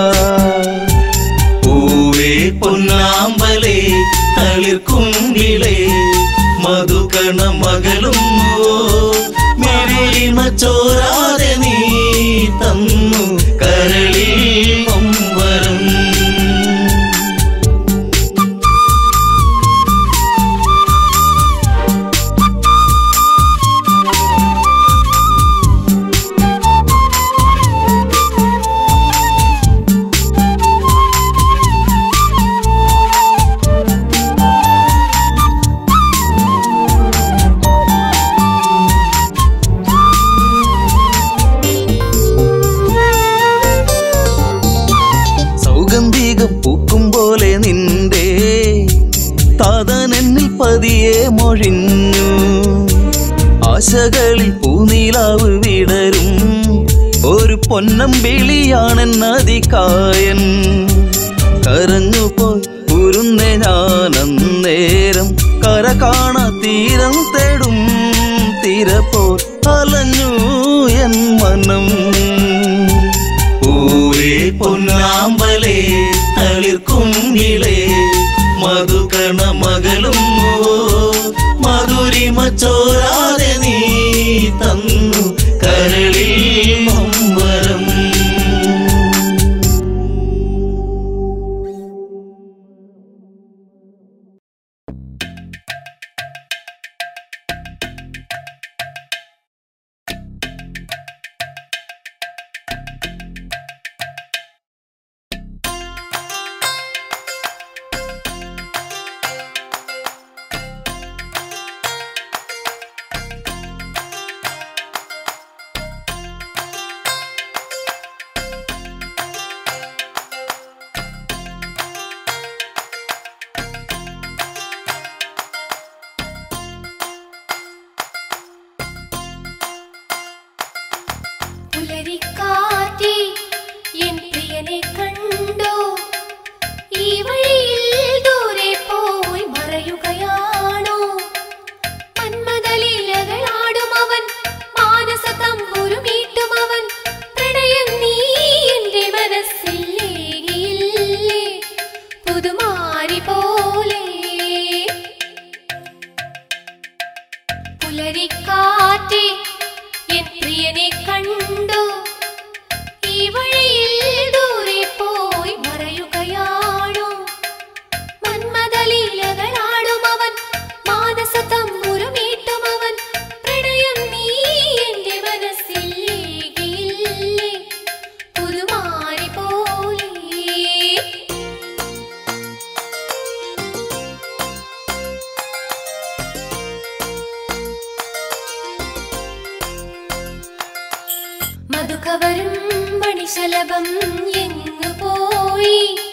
പൂവേ പൊന്നാമ്പലേ തളിർക്കുങ്കിളേ മധുകണ മകളും മെറിമ ചോരാതെ നീ തന്നു കരളിൽ ഒമ്പരം സൗഗന്ധികം പൂക്കും പോലെ നിന്റെ താതൻ എന്നിൽ പതിയെ മൊഴിഞ്ഞു ആശകളിൽ പൂനീലാവ് വിടരും ഒരു പൊന്നമ്പിളിയാണെന്നതികായൻ കരഞ്ഞുപോയി ഉരുന്നെ ഞാൻ അന്നേരം കര കാണാ തീരം തേടും തീരപ്പോൾ അലഞ്ഞു എൻ മനം പൂവേ പൊന്നാമ്പലേ തളിർക്കുങ്കിളേ മധുകണ മകളും മധുരിമ ചോരാതെ നീ തന്നു കരളിൽ മമ്പരം പുലരിക്കാറ്റേ എൻ പ്രിയനെ കണ്ടോ ഈ വഴിയിൽ മധുകവരും മണിശലഭം എങ്ങു പോയി